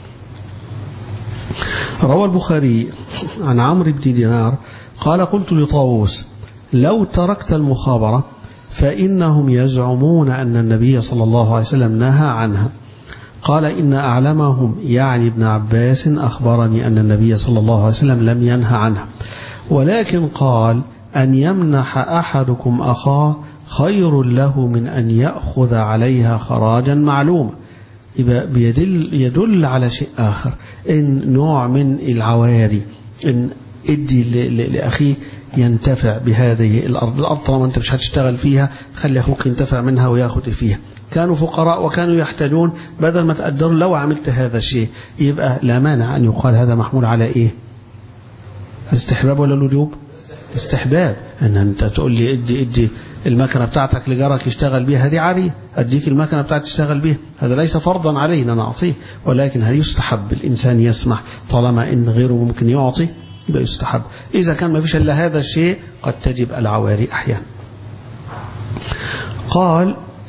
روى البخاري عن عمرو بن دينار قال قلت لطاووس لو تركت المخابرة فإنهم يزعمون أن النبي صلى الله عليه وسلم نهى عنها قال إن أعلمهم يعني ابن عباس أخبرني أن النبي صلى الله عليه وسلم لم ينهى عنها ولكن قال أن يمنح أحدكم أخاه خير له من أن يأخذ عليها خراجا معلوما يبقى بيدل يدل على شيء آخر إن نوع من العواري إن ادي لأخيك ينتفع بهذه الأرض الأرض طالما أنت مش هتشتغل فيها خلي أخوك ينتفع منها وياخد فيها كانوا فقراء وكانوا يحتاجون بدل ما تقدروا لو عملت هذا الشيء يبقى لا مانع أن يقال هذا محمول على إيه الاستحباب ولا الوجوب استحباب أن أنت تقول لي ادي ادي المكنة بتاعتك لجارك يشتغل بيها هذه عارية أديك المكنة بتاعتك تشتغل بيها هذا ليس فرضا علينا نعطيه ولكن هل يستحب الإنسان يسمح طالما إن غيره ممكن يعطي يبقى يستحب إذا كان ما فيش إلا هذا الشيء قد تجب العواري أحيانا قال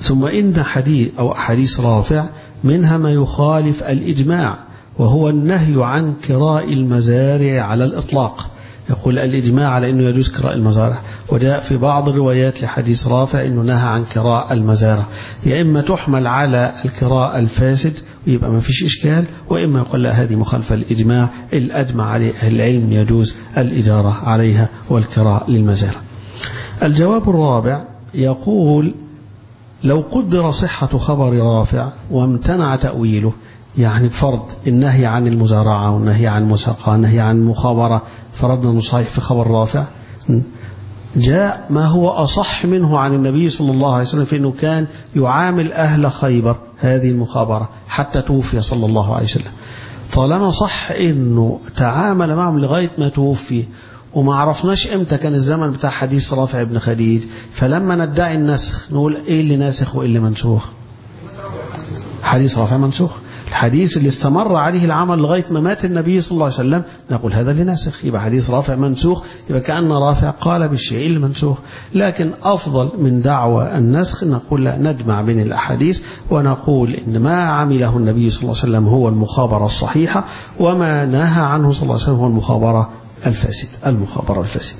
ثم إن حديث أو أحاديث رافع منها ما يخالف الإجماع وهو النهي عن كراء المزارع على الإطلاق يقول الإجماع على أنه يجوز كراء المزارع وجاء في بعض الروايات لحديث رافع أنه نهى عن كراء المزارع يا إما تحمل على الكراء الفاسد ويبقى ما فيش إشكال وإما يقول لا هذه مخالفة الإجماع الأجمع عليه أهل العلم يجوز الإجارة عليها والكراء للمزارع الجواب الرابع يقول لو قدر صحة خبر رافع وامتنع تأويله يعني بفرض النهي عن المزارعة والنهي عن المساقة النهي عن المخابرة فرضنا أنه صحيح في خبر رافع جاء ما هو أصح منه عن النبي صلى الله عليه وسلم في أنه كان يعامل أهل خيبر هذه المخابرة حتى توفي صلى الله عليه وسلم طالما صح أنه تعامل معهم لغاية ما توفي وما عرفناش امتى كان الزمن بتاع حديث رافع بن خديج فلما ندعي النسخ نقول ايه اللي ناسخ وايه اللي منسوخ حديث رافع منسوخ الحديث اللي استمر عليه العمل لغاية ما مات النبي صلى الله عليه وسلم نقول هذا اللي ناسخ يبقى حديث رافع منسوخ يبقى كأن رافع قال بالشيء المنسوخ لكن أفضل من دعوى النسخ نقول لا نجمع بين الأحاديث ونقول إن ما عمله النبي صلى الله عليه وسلم هو المخابرة الصحيحة وما نهى عنه صلى الله عليه وسلم هو المخابرة الفاسد المخابرة الفاسد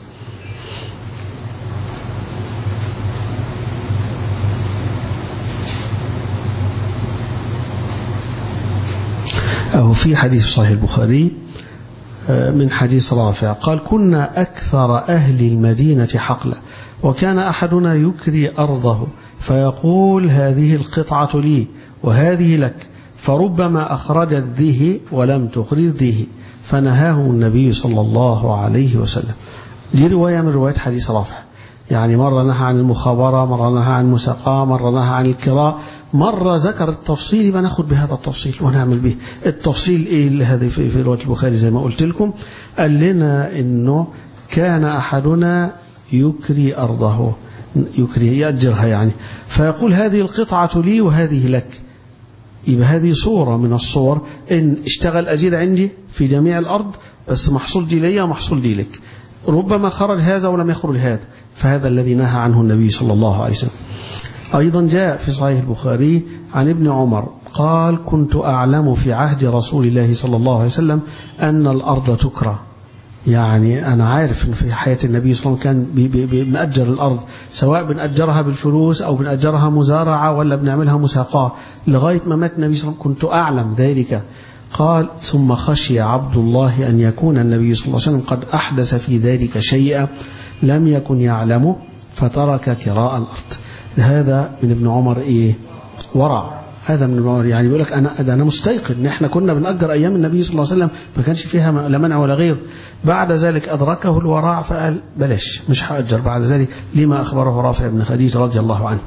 أو في حديث صحيح البخاري من حديث رافع قال كنا أكثر أهل المدينة حقلا وكان أحدنا يكري أرضه فيقول هذه القطعة لي وهذه لك فربما أخرجت ذه ولم تخرج ذه فنهاه النبي صلى الله عليه وسلم دي رواية من رواية حديث رافع يعني مرة نهى عن المخابرة مرة نهى عن المساقاة مرة نهى عن الكراء مرة ذكر التفصيل يبقى ناخد بهذا التفصيل ونعمل به التفصيل ايه اللي هذا في, في رواية البخاري زي ما قلت لكم قال لنا انه كان احدنا يكري ارضه يكري يأجرها يعني فيقول هذه القطعة لي وهذه لك يبقى هذه صورة من الصور إن اشتغل أجير عندي في جميع الأرض بس محصول دي ليا ومحصول دي لك ربما خرج هذا ولم يخرج هذا فهذا الذي نهى عنه النبي صلى الله عليه وسلم أيضا جاء في صحيح البخاري عن ابن عمر قال كنت أعلم في عهد رسول الله صلى الله عليه وسلم أن الأرض تكرى يعني أنا عارف إن في حياة النبي صلى الله عليه وسلم كان بنأجر الأرض سواء بنأجرها بالفلوس أو بنأجرها مزارعة ولا بنعملها مساقاة لغاية ما مات النبي صلى الله عليه وسلم كنت أعلم ذلك قال ثم خشي عبد الله أن يكون النبي صلى الله عليه وسلم قد أحدث في ذلك شيئا لم يكن يعلمه فترك كراء الأرض هذا من ابن عمر إيه ورع هذا من الموارد يعني بيقول لك انا انا مستيقن ان احنا كنا بنأجر ايام النبي صلى الله عليه وسلم ما كانش فيها لا منع ولا غير بعد ذلك ادركه الوراع فقال بلاش مش هأجر بعد ذلك لما اخبره رافع بن خديج رضي الله عنه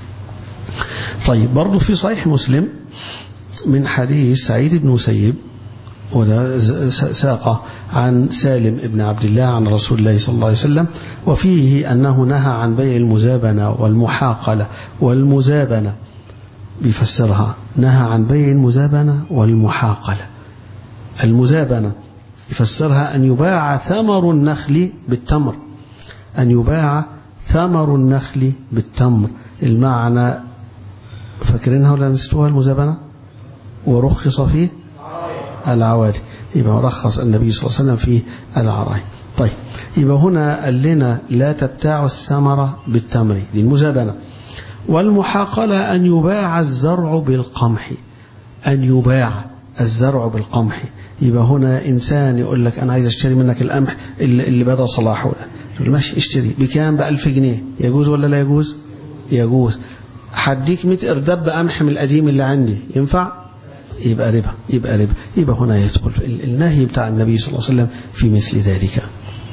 طيب برضه في صحيح مسلم من حديث سعيد بن مسيب وده ساق عن سالم بن عبد الله عن رسول الله صلى الله عليه وسلم وفيه أنه نهى عن بيع المزابنة والمحاقلة والمزابنة بيفسرها نهى عن بيع المزابنة والمحاقلة المزابنة يفسرها أن يباع ثمر النخل بالتمر أن يباع ثمر النخل بالتمر المعنى فاكرينها ولا نسيتوها المزابنة ورخص فيه العوالي يبقى رخص النبي صلى الله عليه وسلم في العراي طيب يبقى هنا قال لنا لا تبتاع الثمرة بالتمر دي المزابنة والمحاقلة أن يباع الزرع بالقمح أن يباع الزرع بالقمح يبقى هنا إنسان يقول لك أنا عايز أشتري منك القمح اللي, اللي بدأ صلاحه تقول ماشي اشتري بكام بألف جنيه يجوز ولا لا يجوز يجوز هديك 100 ارداب قمح من القديم اللي عندي ينفع يبقى ربا يبقى ربا يبقى هنا يدخل النهي بتاع النبي صلى الله عليه وسلم في مثل ذلك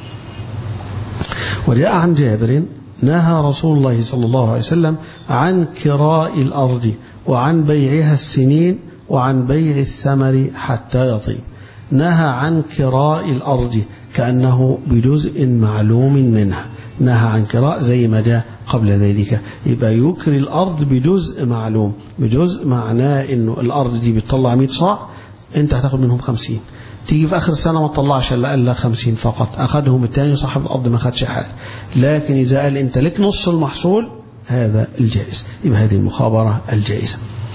وجاء عن جابر نهى رسول الله صلى الله عليه وسلم عن كراء الأرض وعن بيعها السنين وعن بيع الثمر حتى يطيب نهى عن كراء الأرض كأنه بجزء معلوم منها نهى عن كراء زي ما جاء قبل ذلك يبقى يكري الأرض بجزء معلوم بجزء معناه أنه الأرض دي بتطلع 100 صاع أنت هتاخد منهم 50 تيجي في آخر السنة ما تطلعش إلا قال 50 فقط أخذهم الثاني صاحب الأرض ما خدش حاجة لكن إذا قال أنت لك نص المحصول هذا الجائز يبقى هذه المخابرة الجائزة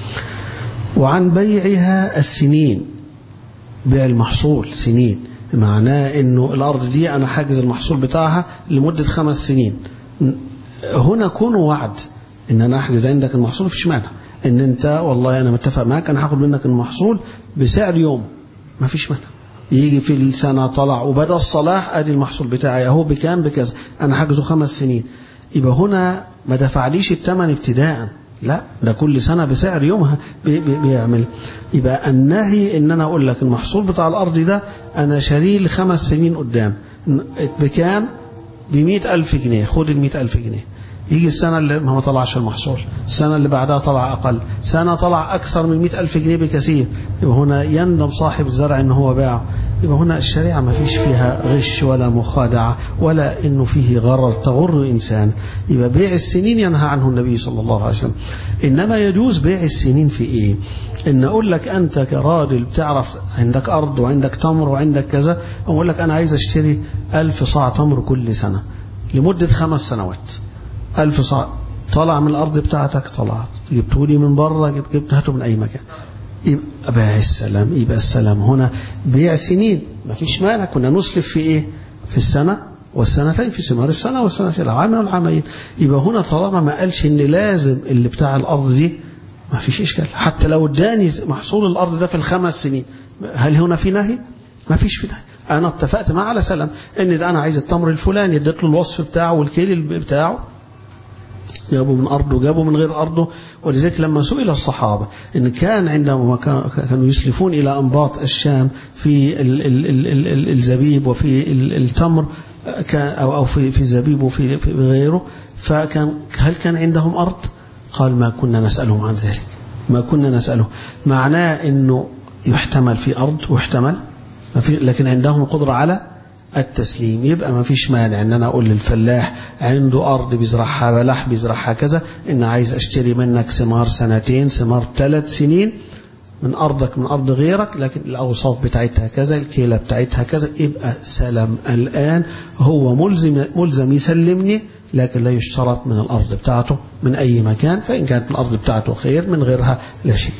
وعن بيعها السنين بيع المحصول سنين معناه انه الارض دي انا حاجز المحصول بتاعها لمدة خمس سنين هنا كون وعد ان انا احجز عندك المحصول مفيش مانع ان انت والله انا متفق معاك انا هاخد منك المحصول بسعر يوم مفيش مانع يجي في السنة طلع وبدأ الصلاح ادي المحصول بتاعي اهو بكام بكذا انا حاجزه خمس سنين يبقى هنا ما دفعليش الثمن ابتداء لا ده كل سنة بسعر يومها بي بي بيعمل يبقى النهي ان انا اقول لك المحصول بتاع الارض ده انا شاريه لخمس سنين قدام بكام بمئة ألف جنيه خد المئة ألف جنيه يجي السنة اللي ما طلعش المحصول السنة اللي بعدها طلع أقل سنة طلع أكثر من مئة ألف جنيه بكثير يبقى هنا يندم صاحب الزرع إن هو باعه يبقى هنا الشريعة ما فيش فيها غش ولا مخادعة ولا إنه فيه غرر تغر إنسان يبقى بيع السنين ينهى عنه النبي صلى الله عليه وسلم إنما يجوز بيع السنين في إيه إن أقول لك أنت كراجل بتعرف عندك أرض وعندك تمر وعندك كذا أقول لك أنا عايز أشتري ألف صاع تمر كل سنة لمدة خمس سنوات ألف صاع طلع من الأرض بتاعتك طلعت جبته لي من بره جبت هاته من أي مكان يبقى بيع السلام يبقى السلام هنا بيع سنين ما فيش مانع كنا نسلف في إيه في السنة والسنتين في ثمار السنة والسنة في العام والعامين يبقى هنا طالما ما قالش إن لازم اللي بتاع الأرض دي ما فيش إشكال حتى لو اداني محصول الأرض ده في الخمس سنين هل هنا في نهي ما فيش في نهي أنا اتفقت معه على سلام إن ده أنا عايز التمر الفلاني اديت له الوصف بتاعه والكيل بتاعه جابوا من أرضه جابوا من غير أرضه ولذلك لما سئل الصحابة إن كان عندما كانوا يسلفون إلى أنباط الشام في ال ال ال ال ال الزبيب وفي التمر أو أو في في الزبيب وفي في غيره فكان هل كان عندهم أرض؟ قال ما كنا نسألهم عن ذلك ما كنا نسأله معناه إنه يحتمل في أرض ويحتمل ما في لكن عندهم قدرة على التسليم يبقى ما فيش مانع ان انا اقول للفلاح عنده ارض بيزرعها بلح بيزرعها كذا ان عايز اشتري منك ثمار سنتين ثمار ثلاث سنين من ارضك من ارض غيرك لكن الاوصاف بتاعتها كذا الكيله بتاعتها كذا يبقى سلم الان هو ملزم ملزم يسلمني لكن لا يشترط من الارض بتاعته من اي مكان فان كانت من الارض بتاعته خير من غيرها لا شيء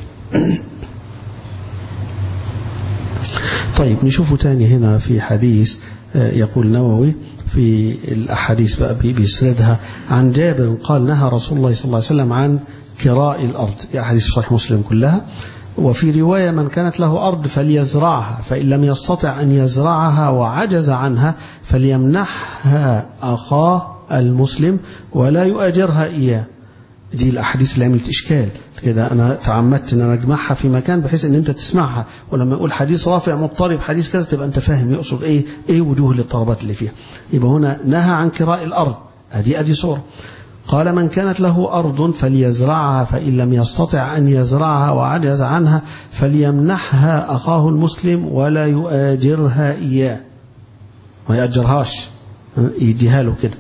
طيب نشوفه تاني هنا في حديث يقول نووي في الأحاديث بقى بيسردها عن جابر قال نهى رسول الله صلى الله عليه وسلم عن كراء الأرض أحاديث صحيح مسلم كلها وفي رواية من كانت له أرض فليزرعها فإن لم يستطع أن يزرعها وعجز عنها فليمنحها أخاه المسلم ولا يؤجرها إياه دي الأحاديث اللي عملت إشكال كده أنا تعمدت أن أنا أجمعها في مكان بحيث أن أنت تسمعها ولما يقول حديث رافع مضطرب حديث كذا تبقى أنت فاهم يقصد إيه إيه وجوه الاضطرابات اللي فيها يبقى هنا نهى عن كراء الأرض أدي أدي صورة قال من كانت له أرض فليزرعها فإن لم يستطع أن يزرعها وعجز عنها فليمنحها أخاه المسلم ولا يؤاجرها إياه ما يأجرهاش يديها له كده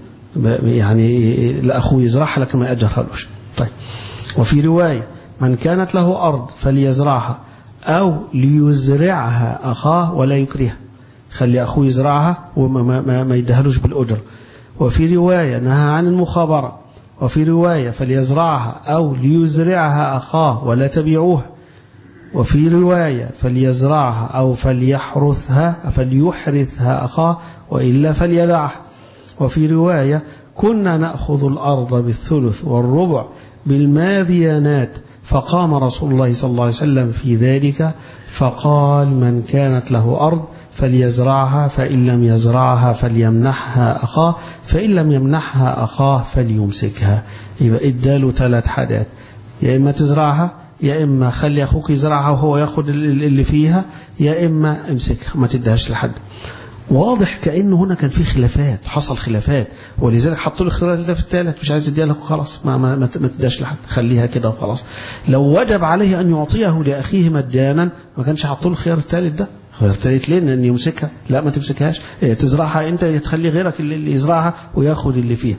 يعني لأخوه يزرعها لكن ما يأجرها لوش طيب وفي رواية من كانت له أرض فليزرعها أو ليزرعها أخاه ولا يكرهها خلي أخوه يزرعها وما ما, ما يدهلوش بالأجر وفي رواية نهى عن المخابرة وفي رواية فليزرعها أو ليزرعها أخاه ولا تبيعوها وفي رواية فليزرعها أو فليحرثها فليحرثها أخاه وإلا فليدعها وفي رواية كنا نأخذ الأرض بالثلث والربع بالماذيانات فقام رسول الله صلى الله عليه وسلم في ذلك فقال من كانت له أرض فليزرعها فإن لم يزرعها فليمنحها أخاه فإن لم يمنحها أخاه فليمسكها يبقى اداله ثلاث حاجات يا إما تزرعها يا إما خلي أخوك يزرعها وهو ياخد اللي فيها يا إما امسكها ما تدهاش لحد واضح كأنه هنا كان في خلافات حصل خلافات ولذلك حطوا له اختيارات ده في الثالث مش عايز يديها لك وخلاص ما ما ما تداش لحد خليها كده وخلاص لو وجب عليه أن يعطيه لأخيه مجانا ما كانش حطوا له الخيار الثالث ده خيار الثالث ليه لأن يمسكها لا ما تمسكهاش تزرعها أنت تخلي غيرك اللي, اللي يزرعها وياخد اللي فيها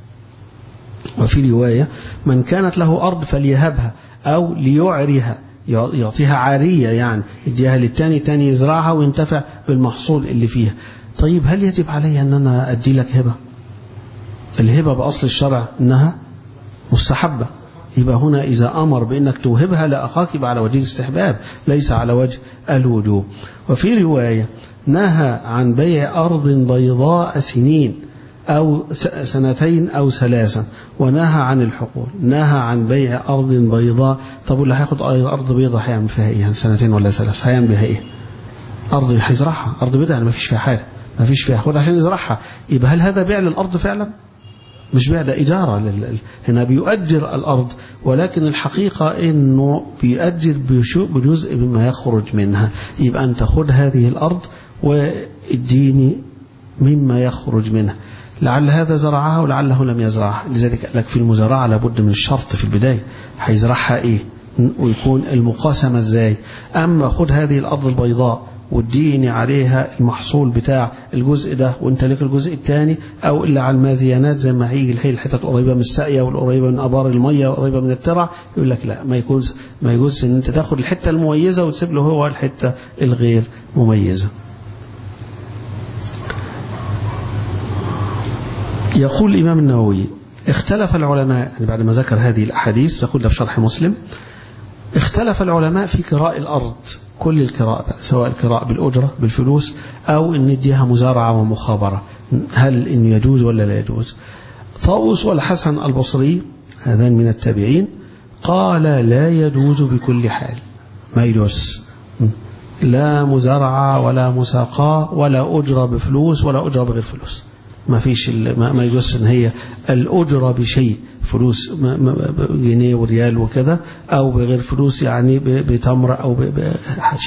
وفي رواية من كانت له أرض فليهبها أو ليعرها يعطيها عارية يعني يديها للتاني تاني يزرعها وينتفع بالمحصول اللي فيها طيب هل يجب علي أن أنا أدي لك هبة الهبة بأصل الشرع أنها مستحبة يبقى هنا إذا أمر بأنك توهبها لأخاك يبقى على وجه الاستحباب ليس على وجه الوجوب وفي رواية نهى عن بيع أرض بيضاء سنين أو سنتين أو ثلاثا ونهى عن الحقول نهى عن بيع أرض بيضاء طب اللي هياخد أرض بيضاء هيعمل فيها إيه سنتين ولا ثلاث هيعمل بها إيه أرض هيزرعها أرض بيضاء يعني ما فيش فيها حاجة ما فيش فيها خد عشان يزرعها يبقى هل هذا بيع للأرض فعلا مش بيع ده إجارة لل... هنا بيؤجر الأرض ولكن الحقيقة إنه بيؤجر بجزء مما يخرج منها يبقى أنت خد هذه الأرض واديني مما يخرج منها لعل هذا زرعها ولعله لم يزرعها لذلك قال لك في المزارعة لابد من الشرط في البداية هيزرعها إيه ويكون المقاسمة إزاي أما خد هذه الأرض البيضاء واديني عليها المحصول بتاع الجزء ده وانت لك الجزء الثاني او اللي على المازيانات زي ما هيجي الحين الحتت قريبه من الساقيه والقريبه من ابار الميه وقريبه من الترع يقول لك لا ما يجوز ما يجوز ان انت تاخد الحته المميزه وتسيب له هو الحته الغير مميزه. يقول الامام النووي اختلف العلماء يعني بعد ما ذكر هذه الاحاديث يقول ده في شرح مسلم اختلف العلماء في كراء الأرض كل الكراء بقى سواء الكراء بالأجرة بالفلوس أو إن نديها مزارعة ومخابرة هل إنه يجوز ولا لا يجوز طاووس والحسن البصري هذان من التابعين قال لا يجوز بكل حال ما يجوز لا مزارعة ولا مساقاة ولا أجرة بفلوس ولا أجرة بغير فلوس ما فيش ما يجوز ان هي الأجرة بشيء فلوس جنيه وريال وكذا أو بغير فلوس يعني بتمر أو بحاجة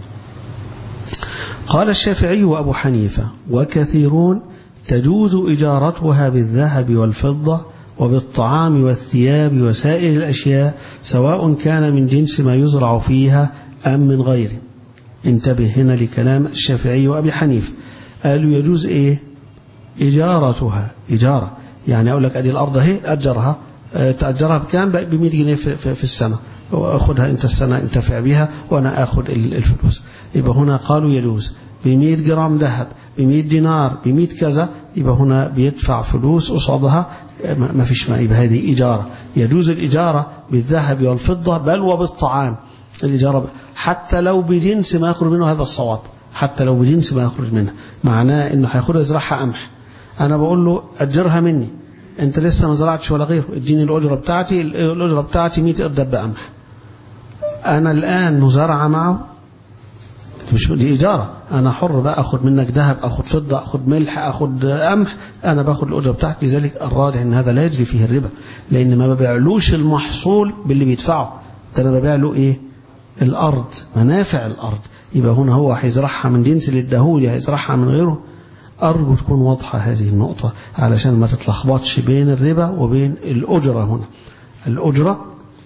قال الشافعي وأبو حنيفة وكثيرون تجوز إجارتها بالذهب والفضة وبالطعام والثياب وسائر الأشياء سواء كان من جنس ما يزرع فيها أم من غيره انتبه هنا لكلام الشافعي وأبي حنيفة قالوا يجوز إيه إجارتها إجارة يعني أقول لك أدي الأرض اهي أجرها تأجرها بكام ب 100 جنيه في, في, في السنة وأخذها أنت السنة انتفع بها وأنا أخذ الفلوس يبقى هنا قالوا يجوز ب 100 جرام ذهب ب 100 دينار ب 100 كذا يبقى هنا بيدفع فلوس قصادها ما فيش ما يبقى هذه إجارة يجوز الإجارة بالذهب والفضة بل وبالطعام الإجارة حتى لو بجنس ما يخرج منه هذا الصواب حتى لو بجنس ما يخرج منه معناه انه هياخدها يزرعها قمح انا بقول له اجرها مني انت لسه ما زرعتش ولا غيره اديني الاجره بتاعتي الاجره بتاعتي 100 اردب قمح انا الان مزارعه معه مش دي اجاره انا حر بقى اخد منك ذهب اخد فضه اخد ملح اخد قمح انا باخد الاجره بتاعتي لذلك الراجح ان هذا لا يجري فيه الربا لان ما ببيعلوش المحصول باللي بيدفعه ده انا ببيع له ايه الارض منافع الارض يبقى هنا هو هيزرعها من جنس اللي اداهولي هيزرعها من غيره أرجو تكون واضحة هذه النقطة علشان ما تتلخبطش بين الربا وبين الأجرة هنا الأجرة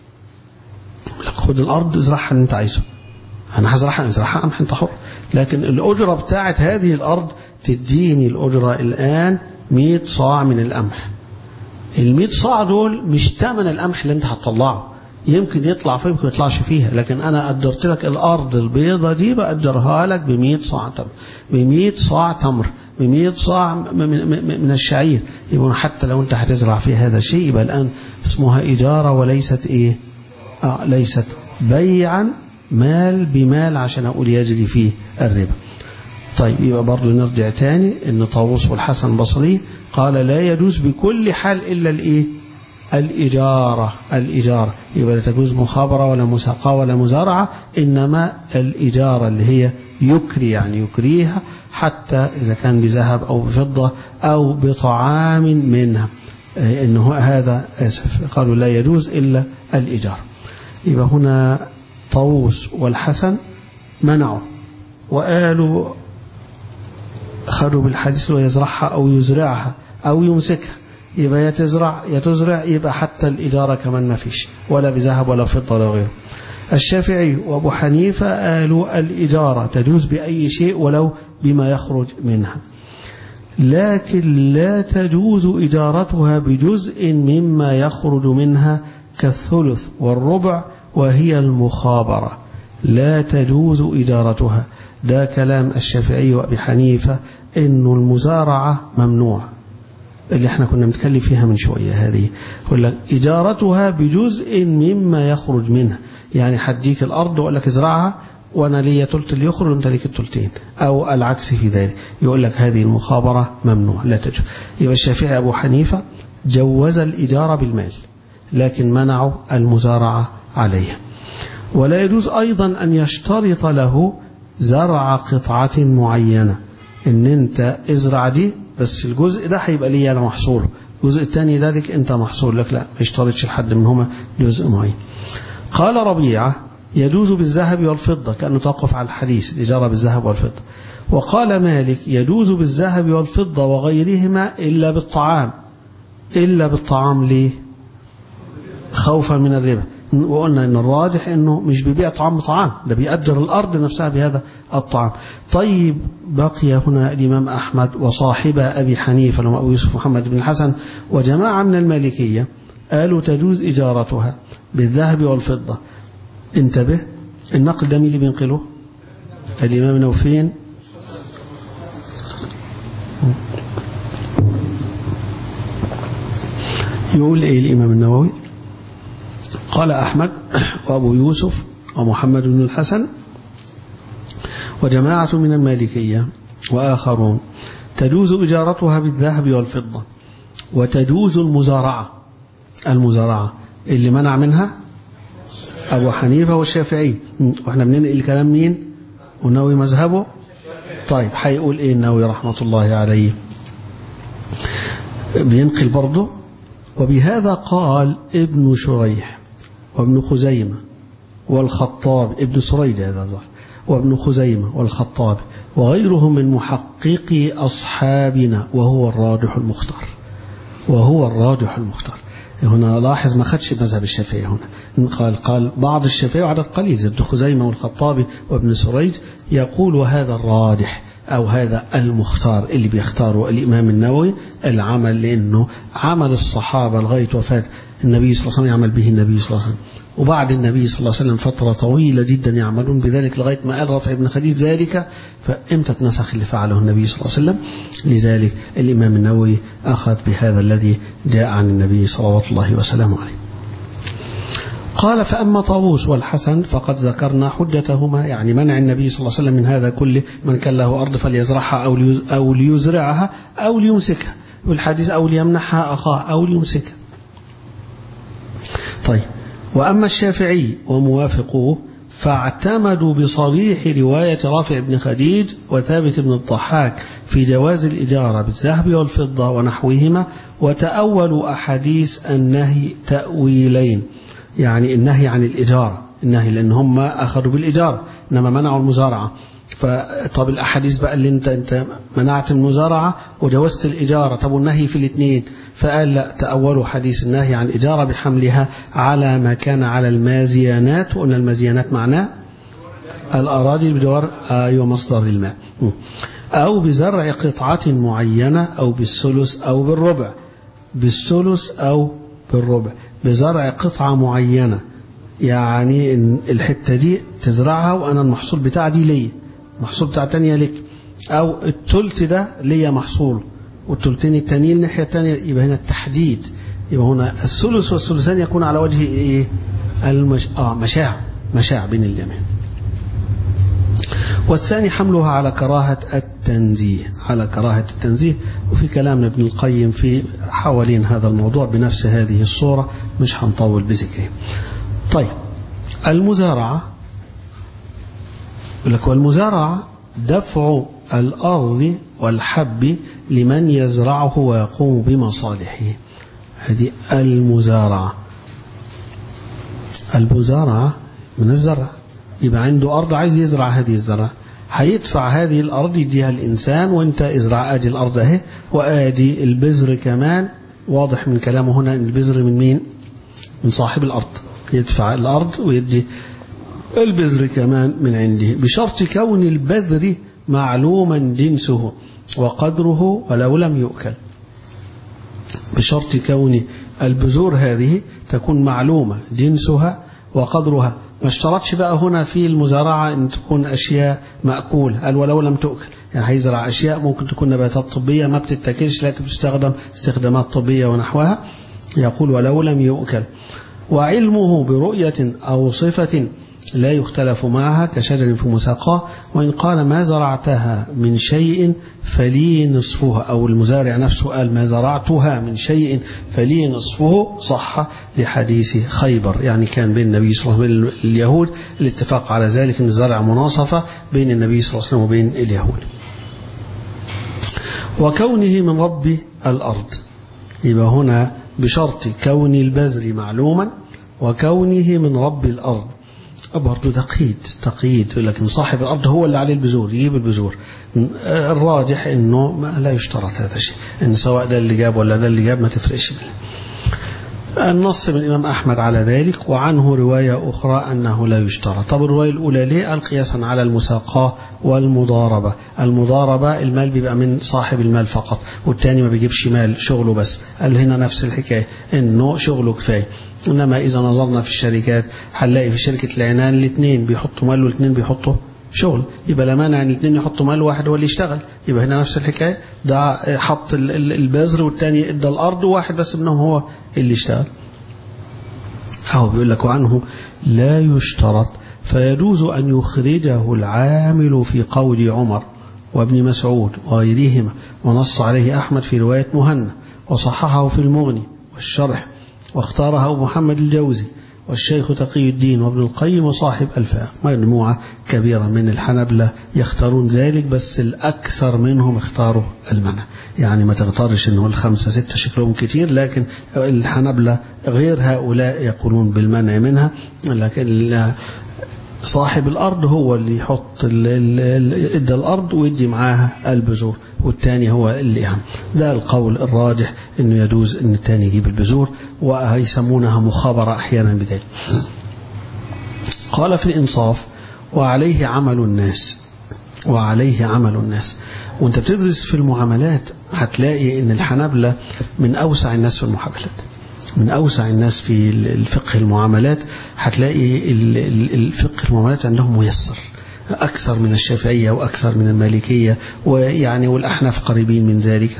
خد الأرض ازرعها اللي أنت عايزه أنا هزرعها ازرعها قمح أنت حر لكن الأجرة بتاعت هذه الأرض تديني الأجرة الآن 100 صاع من القمح ال 100 صاع دول مش ثمن القمح اللي أنت هتطلعه يمكن يطلع فيه يمكن يطلعش فيها لكن أنا قدرت لك الأرض البيضة دي بقدرها لك ب 100 صاع تمر ب 100 صاع تمر ب 100 صاع من الشعير يبقى حتى لو أنت هتزرع فيه هذا الشيء يبقى الآن اسمها إجارة وليست إيه آه ليست بيعا مال بمال عشان أقول يجري فيه الربا طيب يبقى برضه نرجع تاني ان طاووس والحسن البصري قال لا يجوز بكل حال إلا الإيه الإجارة الإجارة يبقى لا تجوز مخابرة ولا مساقة ولا مزارعة إنما الإجارة اللي هي يكري يعني يكريها حتى إذا كان بذهب أو بفضة أو بطعام منها إنه هذا آسف قالوا لا يجوز إلا الإجارة يبقى هنا طاووس والحسن منعوا وقالوا خروا بالحديث ويزرعها أو يزرعها أو يمسكها يبقى يا تزرع يا تزرع يبقى حتى الإدارة كمان ما فيش ولا بذهب ولا فضة ولا غيره الشافعي وأبو حنيفة قالوا الإدارة تجوز بأي شيء ولو بما يخرج منها لكن لا تجوز إدارتها بجزء مما يخرج منها كالثلث والربع وهي المخابرة لا تجوز إدارتها ده كلام الشافعي وأبي حنيفة إن المزارعة ممنوع اللي احنا كنا بنتكلم فيها من شوية هذه يقول لك إجارتها بجزء مما يخرج منها يعني حديك الأرض وأقول لك ازرعها وأنا ليا تلت اللي يخرج وأنت ليك التلتين أو العكس في ذلك يقول لك هذه المخابرة ممنوع لا تجوز يبقى الشافعي أبو حنيفة جوز الإجارة بالمال لكن منعوا المزارعة عليها ولا يجوز أيضا أن يشترط له زرع قطعة معينة ان انت ازرع دي بس الجزء ده هيبقى لي انا محصول الجزء الثاني ذلك انت محصول لك لا ما يشترطش لحد منهما جزء معين قال ربيعة يجوز بالذهب والفضة كأنه توقف على الحديث الإجارة بالذهب والفضة وقال مالك يجوز بالذهب والفضة وغيرهما إلا بالطعام إلا بالطعام ليه خوفا من الربا وقلنا ان الراجح انه مش بيبيع طعام بطعام ده بيأجر الارض نفسها بهذا الطعام طيب بقي هنا الامام احمد وصاحب ابي حنيفه اللي ابو يوسف محمد بن الحسن وجماعه من المالكيه قالوا تجوز اجارتها بالذهب والفضه انتبه النقل ده مين اللي بينقله الامام نوفين يقول ايه الامام النووي قال أحمد وأبو يوسف ومحمد بن الحسن وجماعة من المالكية وآخرون تجوز إجارتها بالذهب والفضة وتجوز المزارعة المزارعة اللي منع منها أبو حنيفة والشافعي وإحنا بننقل الكلام مين ونوي مذهبه طيب هيقول إيه النووي رحمة الله عليه بينقل برضه وبهذا قال ابن شريح وابن خزيمة والخطاب ابن سريد هذا ظهر وابن خزيمة والخطاب وغيرهم من محققي أصحابنا وهو الراجح المختار وهو الراجح المختار هنا لاحظ ما خدش مذهب الشافعي هنا قال قال بعض الشافعي وعدد قليل زي ابن خزيمة والخطابي وابن سريج يقول وهذا الراجح أو هذا المختار اللي بيختاره الإمام النووي العمل لأنه عمل الصحابة لغاية وفاة النبي صلى الله عليه وسلم يعمل به النبي صلى الله عليه وسلم وبعد النبي صلى الله عليه وسلم فترة طويلة جدا يعملون بذلك لغاية ما قال رافع بن خديج ذلك فإمتى اتنسخ اللي فعله النبي صلى الله عليه وسلم لذلك الإمام النووي أخذ بهذا الذي جاء عن النبي صلوات الله وسلامه عليه قال فأما طاووس والحسن فقد ذكرنا حجتهما يعني منع النبي صلى الله عليه وسلم من هذا كله من كان له أرض فليزرعها أو, أو ليزرعها أو ليمسكها والحديث أو ليمنحها أخاه أو ليمسكها طيب وأما الشافعي وموافقوه فاعتمدوا بصريح رواية رافع بن خديج وثابت بن الضحاك في جواز الإجارة بالذهب والفضة ونحوهما وتأولوا أحاديث النهي تأويلين يعني النهي عن الإجارة النهي لأن هم أخذوا بالإجارة إنما منعوا المزارعة فطب الأحاديث بقى اللي أنت, أنت منعت المزارعة وجوزت الإجارة طب والنهي في الاثنين فقال لا تأولوا حديث النهي عن الإجارة بحملها على ما كان على المازيانات وأن المازيانات معناه الأراضي بدور أيوة مصدر الماء أو بزرع قطعة معينة أو بالثلث أو بالربع بالثلث أو بالربع بزرع قطعة معينة يعني الحتة دي تزرعها وأنا المحصول بتاع دي ليا المحصول بتاع تانية لك أو التلت ده ليا محصول والتلتين التانيين الناحية التانية يبقى هنا التحديد يبقى هنا الثلث والثلثان يكون على وجه إيه المش... آه مشاع مشاع بين الجميع والثاني حملها على كراهة التنزيه على كراهة التنزيه وفي كلام ابن القيم في حوالين هذا الموضوع بنفس هذه الصورة مش هنطول بذكره طيب المزارعة يقول لك والمزارعة دفع الأرض والحب لمن يزرعه ويقوم بمصالحه هذه المزارعة المزارعة من الزرع يبقى عنده أرض عايز يزرع هذه الزرع هيدفع هذه الأرض يديها الإنسان وانت ازرع آدي الأرض اهي وآدي البذر كمان واضح من كلامه هنا أن البذر من مين من صاحب الأرض يدفع الأرض ويدي البذر كمان من عنده بشرط كون البذر معلوما جنسه وقدره ولو لم يؤكل بشرط كون البذور هذه تكون معلومة جنسها وقدرها ما اشترطش بقى هنا في المزارعة أن تكون أشياء مأكول قال ولو لم تؤكل يعني هيزرع أشياء ممكن تكون نباتات طبية ما بتتاكلش لكن بتستخدم استخدامات طبية ونحوها يقول ولو لم يؤكل وعلمه برؤية أو صفة لا يختلف معها كشجر في مساقاه وإن قال ما زرعتها من شيء فلي نصفها أو المزارع نفسه قال ما زرعتها من شيء فلي نصفه صح لحديث خيبر يعني كان بين النبي صلى الله عليه وسلم وبين اليهود الاتفاق على ذلك أن الزرع مناصفة بين النبي صلى الله عليه وسلم وبين اليهود وكونه من رب الأرض يبقى هنا بشرط كون البذر معلوما وكونه من رب الأرض برضه تقييد تقييد لكن صاحب الأرض هو اللي عليه البذور يجيب البذور الراجح انه ما لا يشترط هذا الشيء ان سواء ده اللي جاب ولا ده اللي جاب ما تفرقش بيه النص من الإمام أحمد على ذلك وعنه رواية أخرى أنه لا يشترط طب الرواية الأولى ليه قال قياسا على المساقاة والمضاربة المضاربة المال بيبقى من صاحب المال فقط والتاني ما بيجيبش مال شغله بس قال هنا نفس الحكاية إنه شغله كفاية إنما إذا نظرنا في الشركات هنلاقي في شركة العنان الاثنين بيحطوا مال والاثنين بيحطوا شغل يبقى لا مانع ان الاثنين يحطوا مال واحد هو اللي يشتغل يبقى هنا نفس الحكايه ده حط البذر والثاني ادى الارض وواحد بس منهم هو اللي يشتغل أو بيقول لك عنه لا يشترط فيجوز أن يخرجه العامل في قول عمر وابن مسعود وغيرهما ونص عليه أحمد في رواية مهنا وصححه في المغني والشرح واختاره أبو محمد الجوزي والشيخ تقي الدين وابن القيم وصاحب الفاء مجموعة كبيرة من الحنبلة يختارون ذلك بس الأكثر منهم اختاروا المنع يعني ما تغترش انه الخمسة ستة شكلهم كتير لكن الحنبلة غير هؤلاء يقولون بالمنع منها لكن صاحب الأرض هو اللي يحط ادى الأرض ويدي معاها البذور والتاني هو اللي أهم ده القول الراجح انه يجوز ان التاني يجيب البذور ويسمونها مخابرة أحيانا بذلك قال في الإنصاف وعليه عمل الناس وعليه عمل الناس وانت بتدرس في المعاملات هتلاقي ان الحنابلة من أوسع الناس في المحاولات من أوسع الناس في الفقه المعاملات هتلاقي الفقه المعاملات عندهم ميسر أكثر من الشافعية وأكثر من المالكية ويعني والأحناف قريبين من ذلك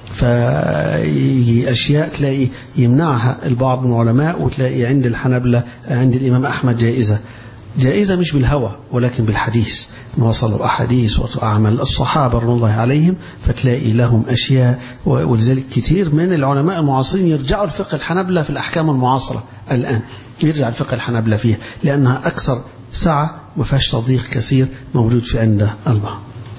فأشياء تلاقي يمنعها البعض من العلماء وتلاقي عند الحنبلة عند الإمام أحمد جائزة جائزة مش بالهوى ولكن بالحديث وصلوا أحاديث وأعمال الصحابة رضي الله عليهم فتلاقي لهم أشياء ولذلك كثير من العلماء المعاصرين يرجعوا الفقه الحنبلة في الأحكام المعاصرة الآن يرجع الفقه الحنبلة فيها لأنها أكثر سعة ما فيهاش تضييق كثير موجود في عند البعض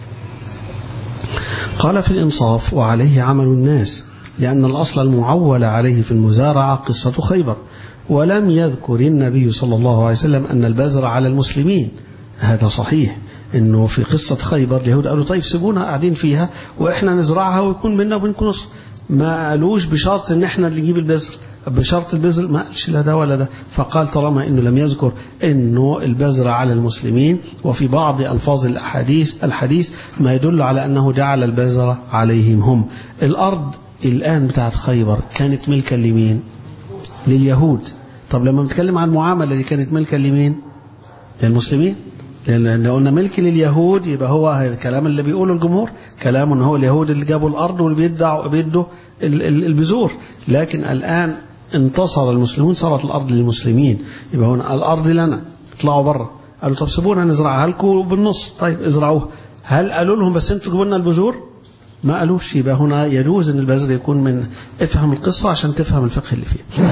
قال في الإنصاف وعليه عمل الناس لأن الأصل المعول عليه في المزارعة قصة خيبر ولم يذكر النبي صلى الله عليه وسلم أن البذر على المسلمين هذا صحيح انه في قصة خيبر اليهود قالوا طيب سيبونا قاعدين فيها واحنا نزرعها ويكون منا وبينكم نص ما قالوش بشرط ان احنا اللي نجيب البذر بشرط البذر ما قالش لا ده ولا ده فقال طالما انه لم يذكر انه البذر على المسلمين وفي بعض الفاظ الاحاديث الحديث ما يدل على انه جعل البذر عليهم هم الارض الان بتاعت خيبر كانت ملكا لمين لليهود طب لما بنتكلم عن المعامله اللي كانت ملكا لمين للمسلمين لأن قلنا ملك لليهود يبقى هو الكلام اللي بيقوله الجمهور كلام ان هو اليهود اللي جابوا الأرض واللي بيدعوا بيدوا البذور لكن الآن انتصر المسلمون صارت الأرض للمسلمين يبقى هنا الأرض لنا اطلعوا بره قالوا طب سيبونا نزرعها لكم بالنص طيب ازرعوها هل قالوا لهم بس انتوا جيبوا لنا البذور ما قالوش يبقى هنا يجوز ان البذر يكون من افهم القصة عشان تفهم الفقه اللي فيه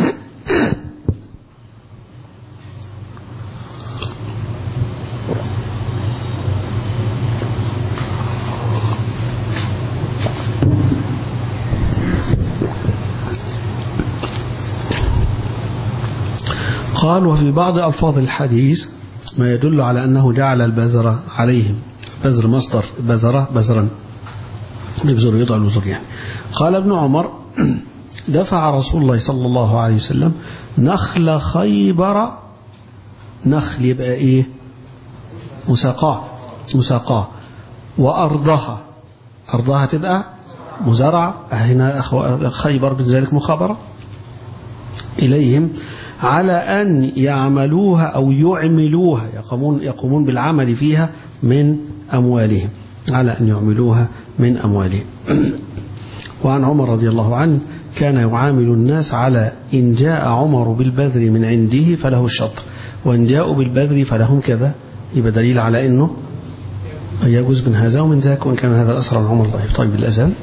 قال وفي بعض ألفاظ الحديث ما يدل على أنه جعل البذر عليهم بذر مصدر بذرة بذرا يبذر يضع البذر يعني قال ابن عمر دفع رسول الله صلى الله عليه وسلم نخل خيبر نخل يبقى ايه مساقاه مساقاه وأرضها أرضها تبقى مزارعة هنا خيبر بذلك مخابرة إليهم على أن يعملوها أو يعملوها يقومون, يقومون بالعمل فيها من أموالهم على أن يعملوها من أموالهم وعن عمر رضي الله عنه كان يعامل الناس على إن جاء عمر بالبذر من عنده فله الشطر وإن جاءوا بالبذر فلهم كذا يبقى دليل على أنه يجوز من هذا ومن ذاك وإن كان هذا الأسر عن عمر ضعيف طيب الأذان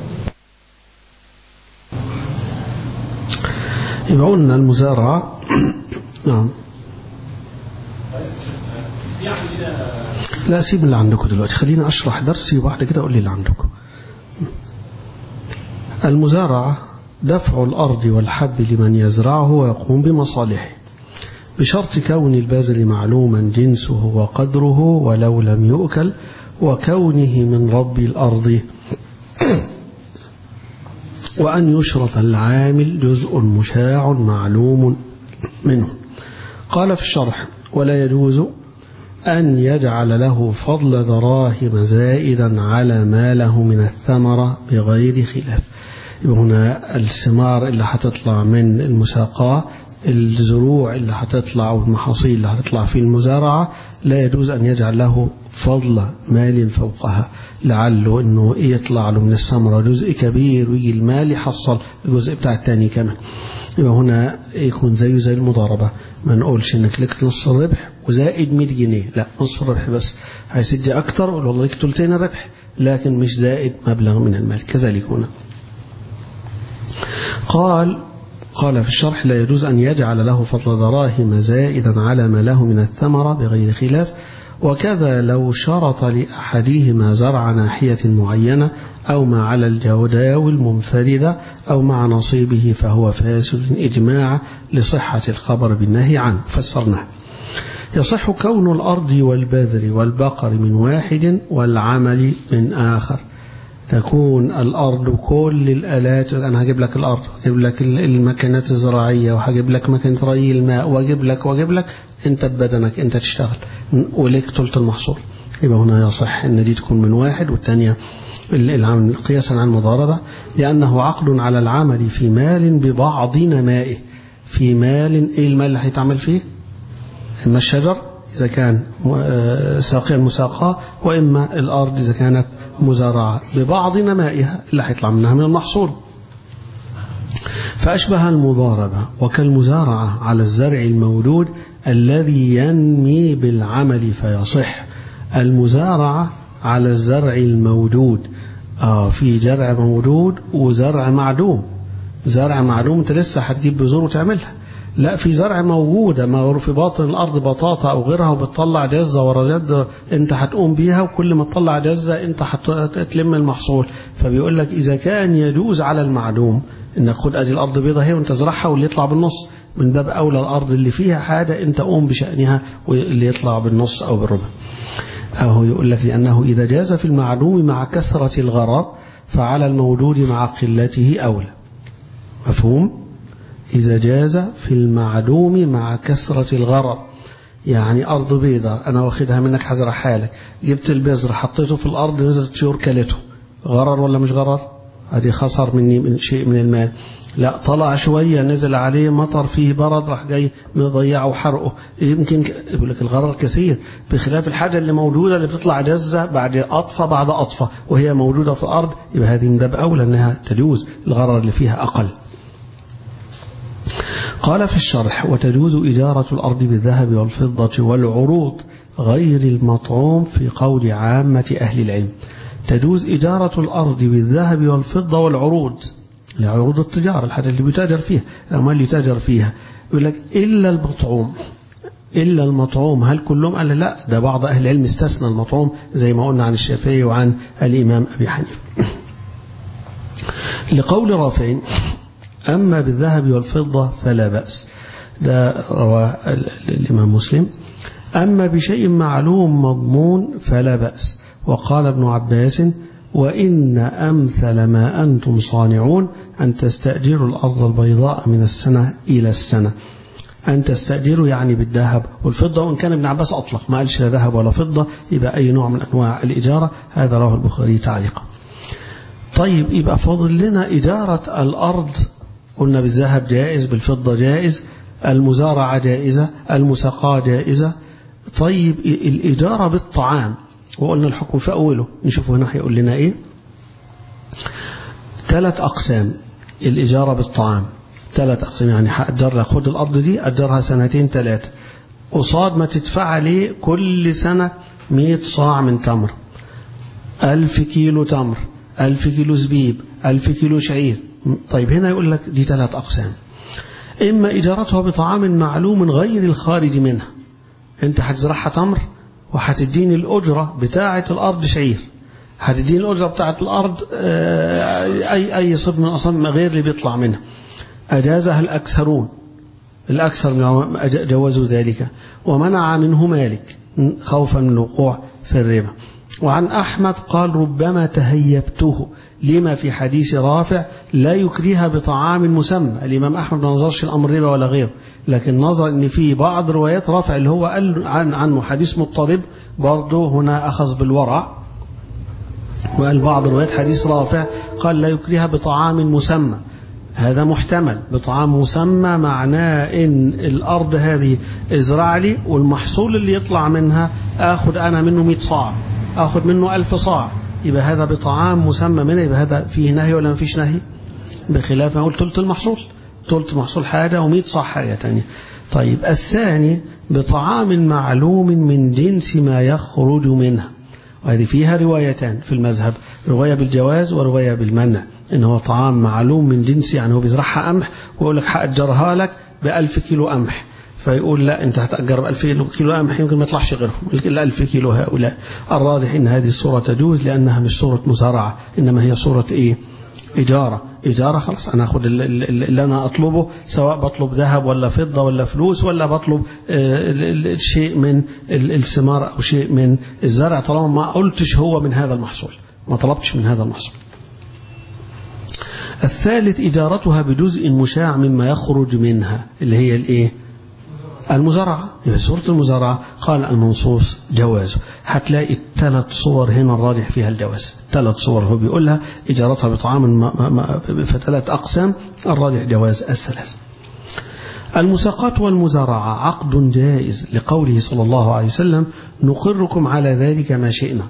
يبقى قلنا المزارعة نعم لا سيب اللي عندكم دلوقتي خلينا أشرح درسي وبعد كده أقول لي اللي عندكم المزارعة دفع الأرض والحب لمن يزرعه ويقوم بمصالحه بشرط كون البذل معلوما جنسه وقدره ولو لم يؤكل وكونه من رب الأرض وأن يشرط العامل جزء مشاع معلوم منه قال في الشرح ولا يجوز أن يجعل له فضل دراهم زائدا على ما له من الثمرة بغير خلاف يبقى هنا الثمار اللي هتطلع من المساقاة الزروع اللي هتطلع أو المحاصيل اللي هتطلع في المزارعة لا يجوز أن يجعل له فضل مال فوقها لعله أنه يطلع له من الثمرة جزء كبير ويجي المال يحصل الجزء بتاع التاني كمان يبقى هنا يكون زيه زي المضاربة ما نقولش انك لك نص الربح وزائد 100 جنيه لا نص الربح بس هيسد اكتر قول والله لك ثلثين الربح لكن مش زائد مبلغ من المال كذلك هنا قال قال في الشرح لا يجوز أن يجعل له فضل دراهم زائدا على ما له من الثمرة بغير خلاف وكذا لو شرط لأحدهما زرع ناحية معينة أو ما على الجوداو المنفردة أو مع نصيبه فهو فاسد إجماع لصحة الخبر بالنهي عنه فسرناه يصح كون الأرض والبذر والبقر من واحد والعمل من آخر تكون الأرض كل الآلات أنا هجيب لك الأرض هجيب لك المكانات الزراعية وهجيب لك مكانة ري الماء وأجيب لك وأجيب لك أنت ببدنك أنت تشتغل وليك ثلث المحصول يبقى هنا يصح أن دي تكون من واحد والثانية العمل قياسا عن المضاربة لأنه عقد على العمل في مال ببعض نمائه في مال إيه المال اللي هيتعمل فيه إما الشجر إذا كان ساقيا مساقاه وإما الأرض إذا كانت مزارعة ببعض نمائها اللي هيطلع منها من المحصول فأشبه المضاربة وكالمزارعة على الزرع المولود الذي ينمي بالعمل فيصح المزارعة على الزرع الموجود آه في زرع موجود وزرع معدوم زرع معدوم انت لسه هتجيب بذور وتعملها لا في زرع موجودة ما في باطن الأرض بطاطا أو غيرها وبتطلع جزة ورا جد أنت هتقوم بيها وكل ما تطلع جزة أنت هتلم المحصول فبيقول لك إذا كان يجوز على المعدوم إنك خد أدي الأرض بيضة هي وأنت زرعها واللي يطلع بالنص من باب أولى الأرض اللي فيها حاجة أنت قوم بشأنها واللي يطلع بالنص أو بالربع أو يقول لك لأنه إذا جاز في المعدوم مع كثرة الغرر فعلى الموجود مع قلته أولى مفهوم؟ إذا جاز في المعدوم مع كثرة الغرر يعني أرض بيضة أنا واخدها منك حزر حالك جبت البذر حطيته في الأرض نزلت طيور كلته غرر ولا مش غرر هذه خسر مني من شيء من المال لا طلع شوية نزل عليه مطر فيه برد راح جاي مضيعه وحرقه يمكن يقول لك الغرر كثير بخلاف الحاجة اللي موجودة اللي بتطلع جزة بعد أطفى بعد أطفى وهي موجودة في الأرض يبقى هذه من باب أولى أنها تجوز الغرر اللي فيها أقل قال في الشرح وتجوز إجارة الأرض بالذهب والفضة والعروض غير المطعوم في قول عامة أهل العلم تجوز إجارة الأرض بالذهب والفضة والعروض لعروض التجارة الحاجة اللي بيتاجر فيها الأموال اللي يتاجر فيها يقول لك إلا المطعوم إلا المطعوم هل كلهم قال لا ده بعض أهل العلم استثنى المطعوم زي ما قلنا عن الشافعي وعن الإمام أبي حنيفة لقول رافع أما بالذهب والفضة فلا بأس ده رواه الإمام مسلم أما بشيء معلوم مضمون فلا بأس وقال ابن عباس وإن أمثل ما أنتم صانعون أن تستأجروا الأرض البيضاء من السنة إلى السنة أن تستأجروا يعني بالذهب والفضة وإن كان ابن عباس أطلق ما قالش لا ذهب ولا فضة يبقى أي نوع من أنواع الإجارة هذا رواه البخاري تعليقا طيب يبقى فاضل لنا إجارة الأرض قلنا بالذهب جائز بالفضة جائز المزارعة جائزة المساقاة جائزة طيب الإجارة بالطعام وقلنا الحكم في أوله نشوف هنا هيقول لنا إيه ثلاث أقسام الإجارة بالطعام ثلاث أقسام يعني هأجر خد الأرض دي أجرها سنتين ثلاثة قصاد ما تدفع لي كل سنة 100 صاع من تمر ألف كيلو تمر ألف كيلو زبيب ألف كيلو شعير طيب هنا يقول لك دي ثلاث أقسام إما إجارتها بطعام معلوم غير الخارج منها أنت هتزرعها تمر وهتديني الأجرة بتاعة الأرض شعير هتديني الأجرة بتاعة الأرض أي أي صف من أصنام غير اللي بيطلع منها أجازها الأكثرون الأكثر جوزوا ذلك ومنع منه مالك خوفا من الوقوع في الربا وعن أحمد قال ربما تهيبته لما في حديث رافع لا يكريها بطعام مسمى الإمام أحمد ما نظرش الأمر ربا ولا غيره لكن نظر أن في بعض روايات رافع اللي هو قال عن عنه حديث مضطرب برضه هنا أخذ بالورع وقال بعض روايات حديث رافع قال لا يكريها بطعام مسمى هذا محتمل بطعام مسمى معناه ان الارض هذه ازرع لي والمحصول اللي يطلع منها اخذ انا منه 100 صاع اخذ منه 1000 صاع يبقى هذا بطعام مسمى منه يبقى هذا فيه نهي ولا ما فيش نهي بخلاف ما اقول ثلث المحصول ثلث محصول حاجه و100 صاع حاجه ثانيه طيب الثاني بطعام معلوم من جنس ما يخرج منها وهذه فيها روايتان في المذهب رواية بالجواز ورواية بالمنع إن هو طعام معلوم من جنس يعني هو بيزرعها قمح ويقول لك هأجرها لك بألف كيلو قمح فيقول لا أنت هتأجر بألف كيلو قمح يمكن ما يطلعش غيرهم إلا ألف كيلو هؤلاء الراجح إن هذه الصورة تجوز لأنها مش صورة مزارعة إنما هي صورة إيه إجارة إجارة خلاص أنا أخذ اللي أنا أطلبه سواء بطلب ذهب ولا فضة ولا فلوس ولا بطلب شيء من الثمار أو شيء من الزرع طالما ما قلتش هو من هذا المحصول ما طلبتش من هذا المحصول الثالث إجارتها بجزء مشاع مما يخرج منها اللي هي الإيه المزارعة في سورة المزارعة قال المنصوص جوازه هتلاقي الثلاث صور هنا الراجح فيها الجواز ثلاث صور هو بيقولها إجارتها بطعام في ثلاث أقسام الراجح جواز الثلاث المساقات والمزارعة عقد جائز لقوله صلى الله عليه وسلم نقركم على ذلك ما شئنا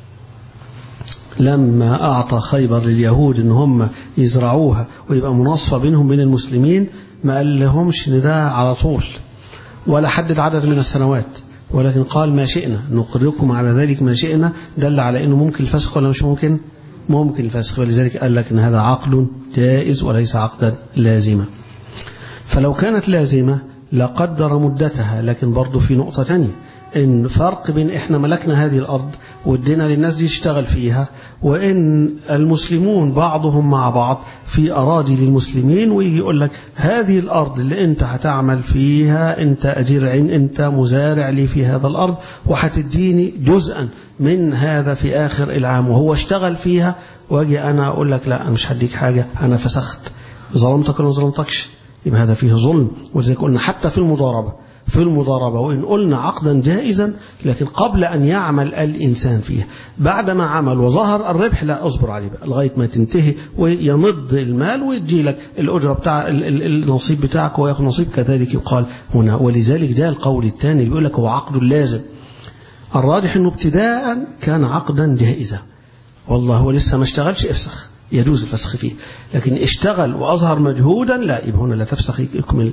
لما أعطى خيبر لليهود إن هم يزرعوها ويبقى مناصفة بينهم بين المسلمين ما قال لهمش إن ده على طول ولا حدد عدد من السنوات ولكن قال ما شئنا نقركم على ذلك ما شئنا دل على أنه ممكن الفسخ ولا مش ممكن ممكن الفسخ ولذلك قال لك أن هذا عقد جائز وليس عقدا لازما فلو كانت لازمة لقدر مدتها لكن برضه في نقطة تانية إن فرق بين إحنا ملكنا هذه الأرض وادينا للناس دي تشتغل فيها وإن المسلمون بعضهم مع بعض في أراضي للمسلمين ويجي يقول لك هذه الأرض اللي أنت هتعمل فيها أنت أجير عين أنت مزارع لي في هذا الأرض وهتديني جزءا من هذا في آخر العام وهو اشتغل فيها واجي أنا أقول لك لا أنا مش هديك حاجة أنا فسخت ظلمتك ولا ما ظلمتكش يبقى هذا فيه ظلم ولذلك قلنا حتى في المضاربة في المضاربة وإن قلنا عقدا جائزا لكن قبل أن يعمل الإنسان فيها بعدما عمل وظهر الربح لا أصبر عليه بقى لغاية ما تنتهي وينض المال ويدي لك الأجرة بتاع النصيب بتاعك ويأخذ نصيب كذلك يقال هنا ولذلك جاء القول الثاني اللي بيقول لك هو عقد لازم الراجح أنه ابتداء كان عقدا جائزا والله هو لسه ما اشتغلش افسخ يجوز الفسخ فيه لكن اشتغل وأظهر مجهودا لا يبقى هنا لا تفسخ يكمل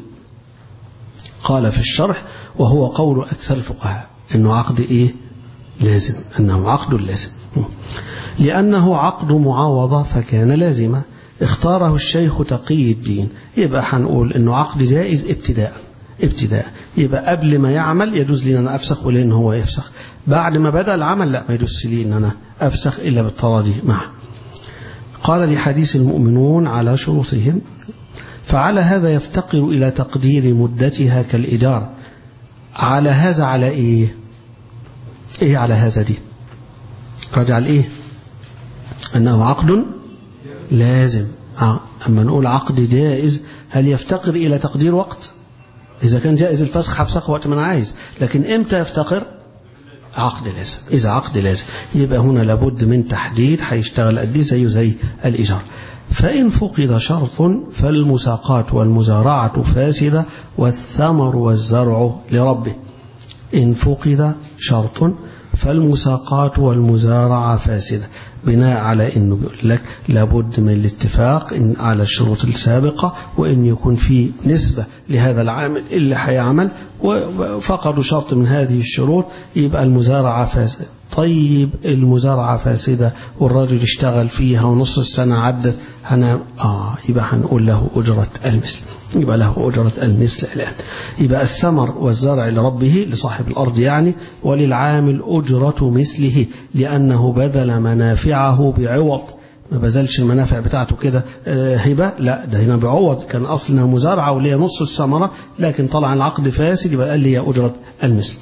قال في الشرح وهو قول أكثر الفقهاء أنه عقد إيه لازم أنه عقد لازم لأنه عقد معاوضة فكان لازما اختاره الشيخ تقي الدين يبقى هنقول أنه عقد جائز ابتداء ابتداء يبقى قبل ما يعمل يجوز لي أن أنا أفسخ ولا أن هو يفسخ بعد ما بدأ العمل لا ما يجوز لي أن أنا أفسخ إلا بالتراضي معه قال لحديث المؤمنون على شروطهم فعلى هذا يفتقر إلى تقدير مدتها كالإدارة على هذا على إيه إيه على هذا دي رجع لإيه أنه عقد لازم أما نقول عقد جائز هل يفتقر إلى تقدير وقت إذا كان جائز الفسخ هفسخ وقت ما أنا عايز لكن إمتى يفتقر عقد لازم إذا عقد لازم يبقى هنا لابد من تحديد هيشتغل قد إيه زيه زي الإيجار فإن فقد شرط فالمساقات والمزارعة فاسدة والثمر والزرع لربه إن فقد شرط فالمساقات والمزارعة فاسدة بناء على أنه بيقول لك لابد من الاتفاق إن على الشروط السابقة وأن يكون في نسبة لهذا العامل اللي هيعمل وفقدوا شرط من هذه الشروط يبقى المزارعة فاسدة طيب المزارعة فاسدة والراجل اشتغل فيها ونص السنة عدت هنا آه يبقى هنقول له أجرة المثل يبقى له أجرة المثل الآن يبقى الثمر والزرع لربه لصاحب الأرض يعني وللعامل أجرة مثله لأنه بذل منافعه بعوض ما بذلش المنافع بتاعته كده هبة لا ده هنا بعوض كان أصلنا مزارعة وليه نص الثمرة لكن طلع العقد فاسد يبقى قال لي أجرة المثل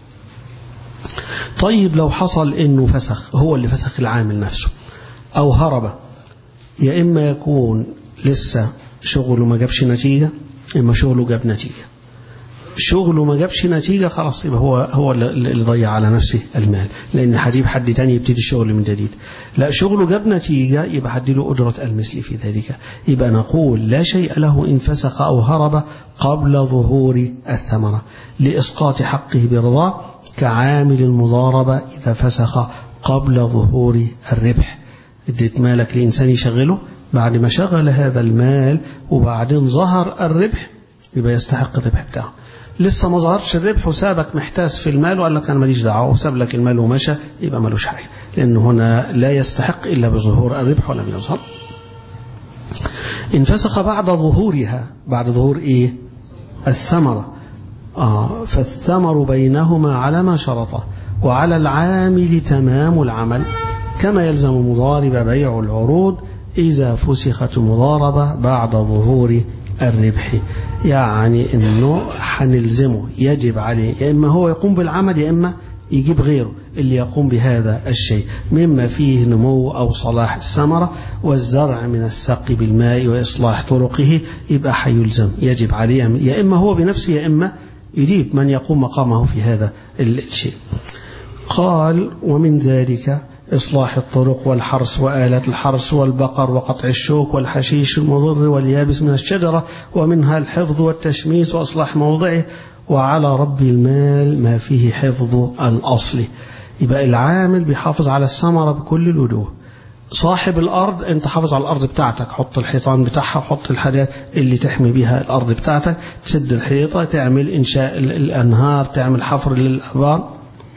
طيب لو حصل انه فسخ هو اللي فسخ العامل نفسه او هرب يا اما يكون لسه شغله ما جابش نتيجة اما شغله جاب نتيجة شغله ما جابش نتيجة خلاص يبقى هو هو اللي ضيع على نفسه المال لأن هجيب حد تاني يبتدي الشغل من جديد لا شغله جاب نتيجة يبقى هديله أجرة المثل في ذلك يبقى نقول لا شيء له إن فسخ أو هرب قبل ظهور الثمرة لإسقاط حقه برضاه كعامل المضاربة إذا فسخ قبل ظهور الربح اديت مالك لإنسان يشغله بعد ما شغل هذا المال وبعدين ظهر الربح يبقى يستحق الربح بتاعه لسه ما ظهرش الربح وسابك محتاس في المال وقال لك انا ماليش دعوه وساب لك المال ومشى يبقى ملوش حاجه لانه هنا لا يستحق الا بظهور الربح ولم يظهر ان فسخ بعد ظهورها بعد ظهور ايه الثمره آه فالثمر بينهما على ما شرطه وعلى العامل تمام العمل كما يلزم المضارب بيع العروض إذا فسخت المضاربة بعد ظهور الربح يعني انه هنلزمه يجب عليه يا اما هو يقوم بالعمل يا اما يجيب غيره اللي يقوم بهذا الشيء مما فيه نمو او صلاح الثمره والزرع من السقي بالماء واصلاح طرقه يبقى هيلزم يجب عليه يا اما هو بنفسه يا اما يجيب من يقوم مقامه في هذا الشيء قال ومن ذلك إصلاح الطرق والحرس وآلة الحرس والبقر وقطع الشوك والحشيش المضر واليابس من الشجرة ومنها الحفظ والتشميس وإصلاح موضعه وعلى رب المال ما فيه حفظ الأصل يبقى العامل بيحافظ على الثمرة بكل الوجوه صاحب الأرض أنت حافظ على الأرض بتاعتك حط الحيطان بتاعها حط الحاجات اللي تحمي بها الأرض بتاعتك تسد الحيطة تعمل إنشاء الأنهار تعمل حفر للأبار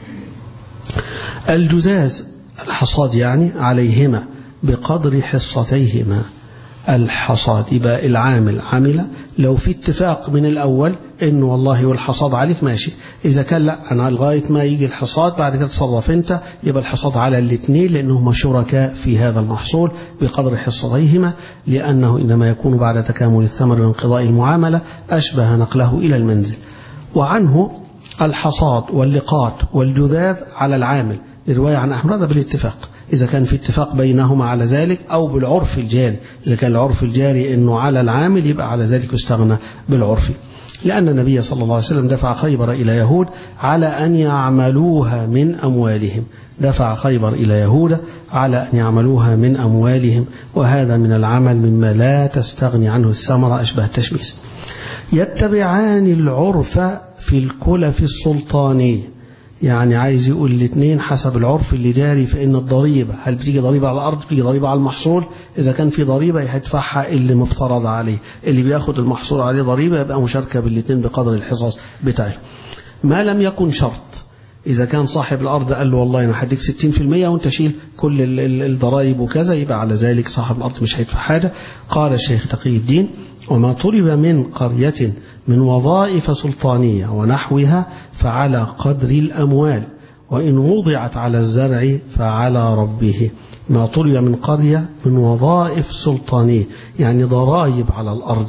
الجزاز الحصاد يعني عليهما بقدر حصتيهما الحصاد يبقى العامل عمل لو في اتفاق من الأول إنه والله والحصاد عليك ماشي إذا كان لا أنا لغاية ما يجي الحصاد بعد كده تصرف أنت يبقى الحصاد على الاثنين لأنهما شركاء في هذا المحصول بقدر حصتيهما لأنه إنما يكون بعد تكامل الثمر وانقضاء المعاملة أشبه نقله إلى المنزل وعنه الحصاد واللقاط والجذاذ على العامل الرواية عن أحمد بالاتفاق إذا كان في اتفاق بينهما على ذلك أو بالعرف الجاري إذا كان العرف الجاري أنه على العامل يبقى على ذلك يستغنى بالعرف لأن النبي صلى الله عليه وسلم دفع خيبر إلى يهود على أن يعملوها من أموالهم دفع خيبر إلى يهود على أن يعملوها من أموالهم وهذا من العمل مما لا تستغني عنه الثمرة أشبه التشميس يتبعان العرف في الكلف السلطانيه يعني عايز يقول الاثنين حسب العرف اللي جاري فإن الضريبة هل بتيجي ضريبة على الأرض بتيجي ضريبة على المحصول إذا كان في ضريبة هيدفعها اللي مفترض عليه اللي بياخد المحصول عليه ضريبة يبقى مشاركة بالاثنين بقدر الحصص بتاعه ما لم يكن شرط إذا كان صاحب الأرض قال له والله أنا هديك 60% وأنت شيل كل الضرائب وكذا يبقى على ذلك صاحب الأرض مش هيدفع حاجة قال الشيخ تقي الدين وما طلب من قرية من وظائف سلطانية ونحوها فعلى قدر الأموال وإن وضعت على الزرع فعلى ربه ما طلب من قرية من وظائف سلطانية يعني ضرائب على الأرض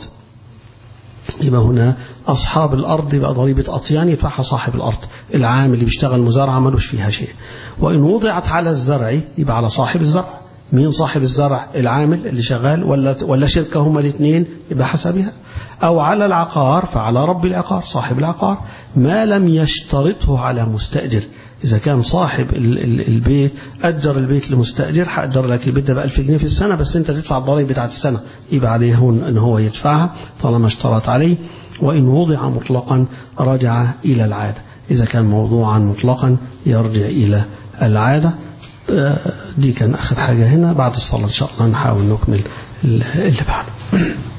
يبقى هنا أصحاب الأرض يبقى ضريبة أطيان يدفعها صاحب الأرض العامل اللي بيشتغل مزارعة ملوش فيها شيء وإن وضعت على الزرع يبقى على صاحب الزرع مين صاحب الزرع العامل اللي شغال ولا ولا شركة هما الاثنين يبقى حسبها أو على العقار فعلى رب العقار صاحب العقار ما لم يشترطه على مستأجر إذا كان صاحب البيت أجر البيت لمستأجر هأجر لك البيت ده ب 1000 جنيه في السنة بس أنت تدفع الضرائب بتاعت السنة يبقى عليه هون أن هو يدفعها طالما اشترط عليه وإن وضع مطلقا رجع إلى العادة إذا كان موضوعا مطلقا يرجع إلى العادة دي كان آخر حاجة هنا بعد الصلاة إن شاء الله نحاول نكمل اللي بعده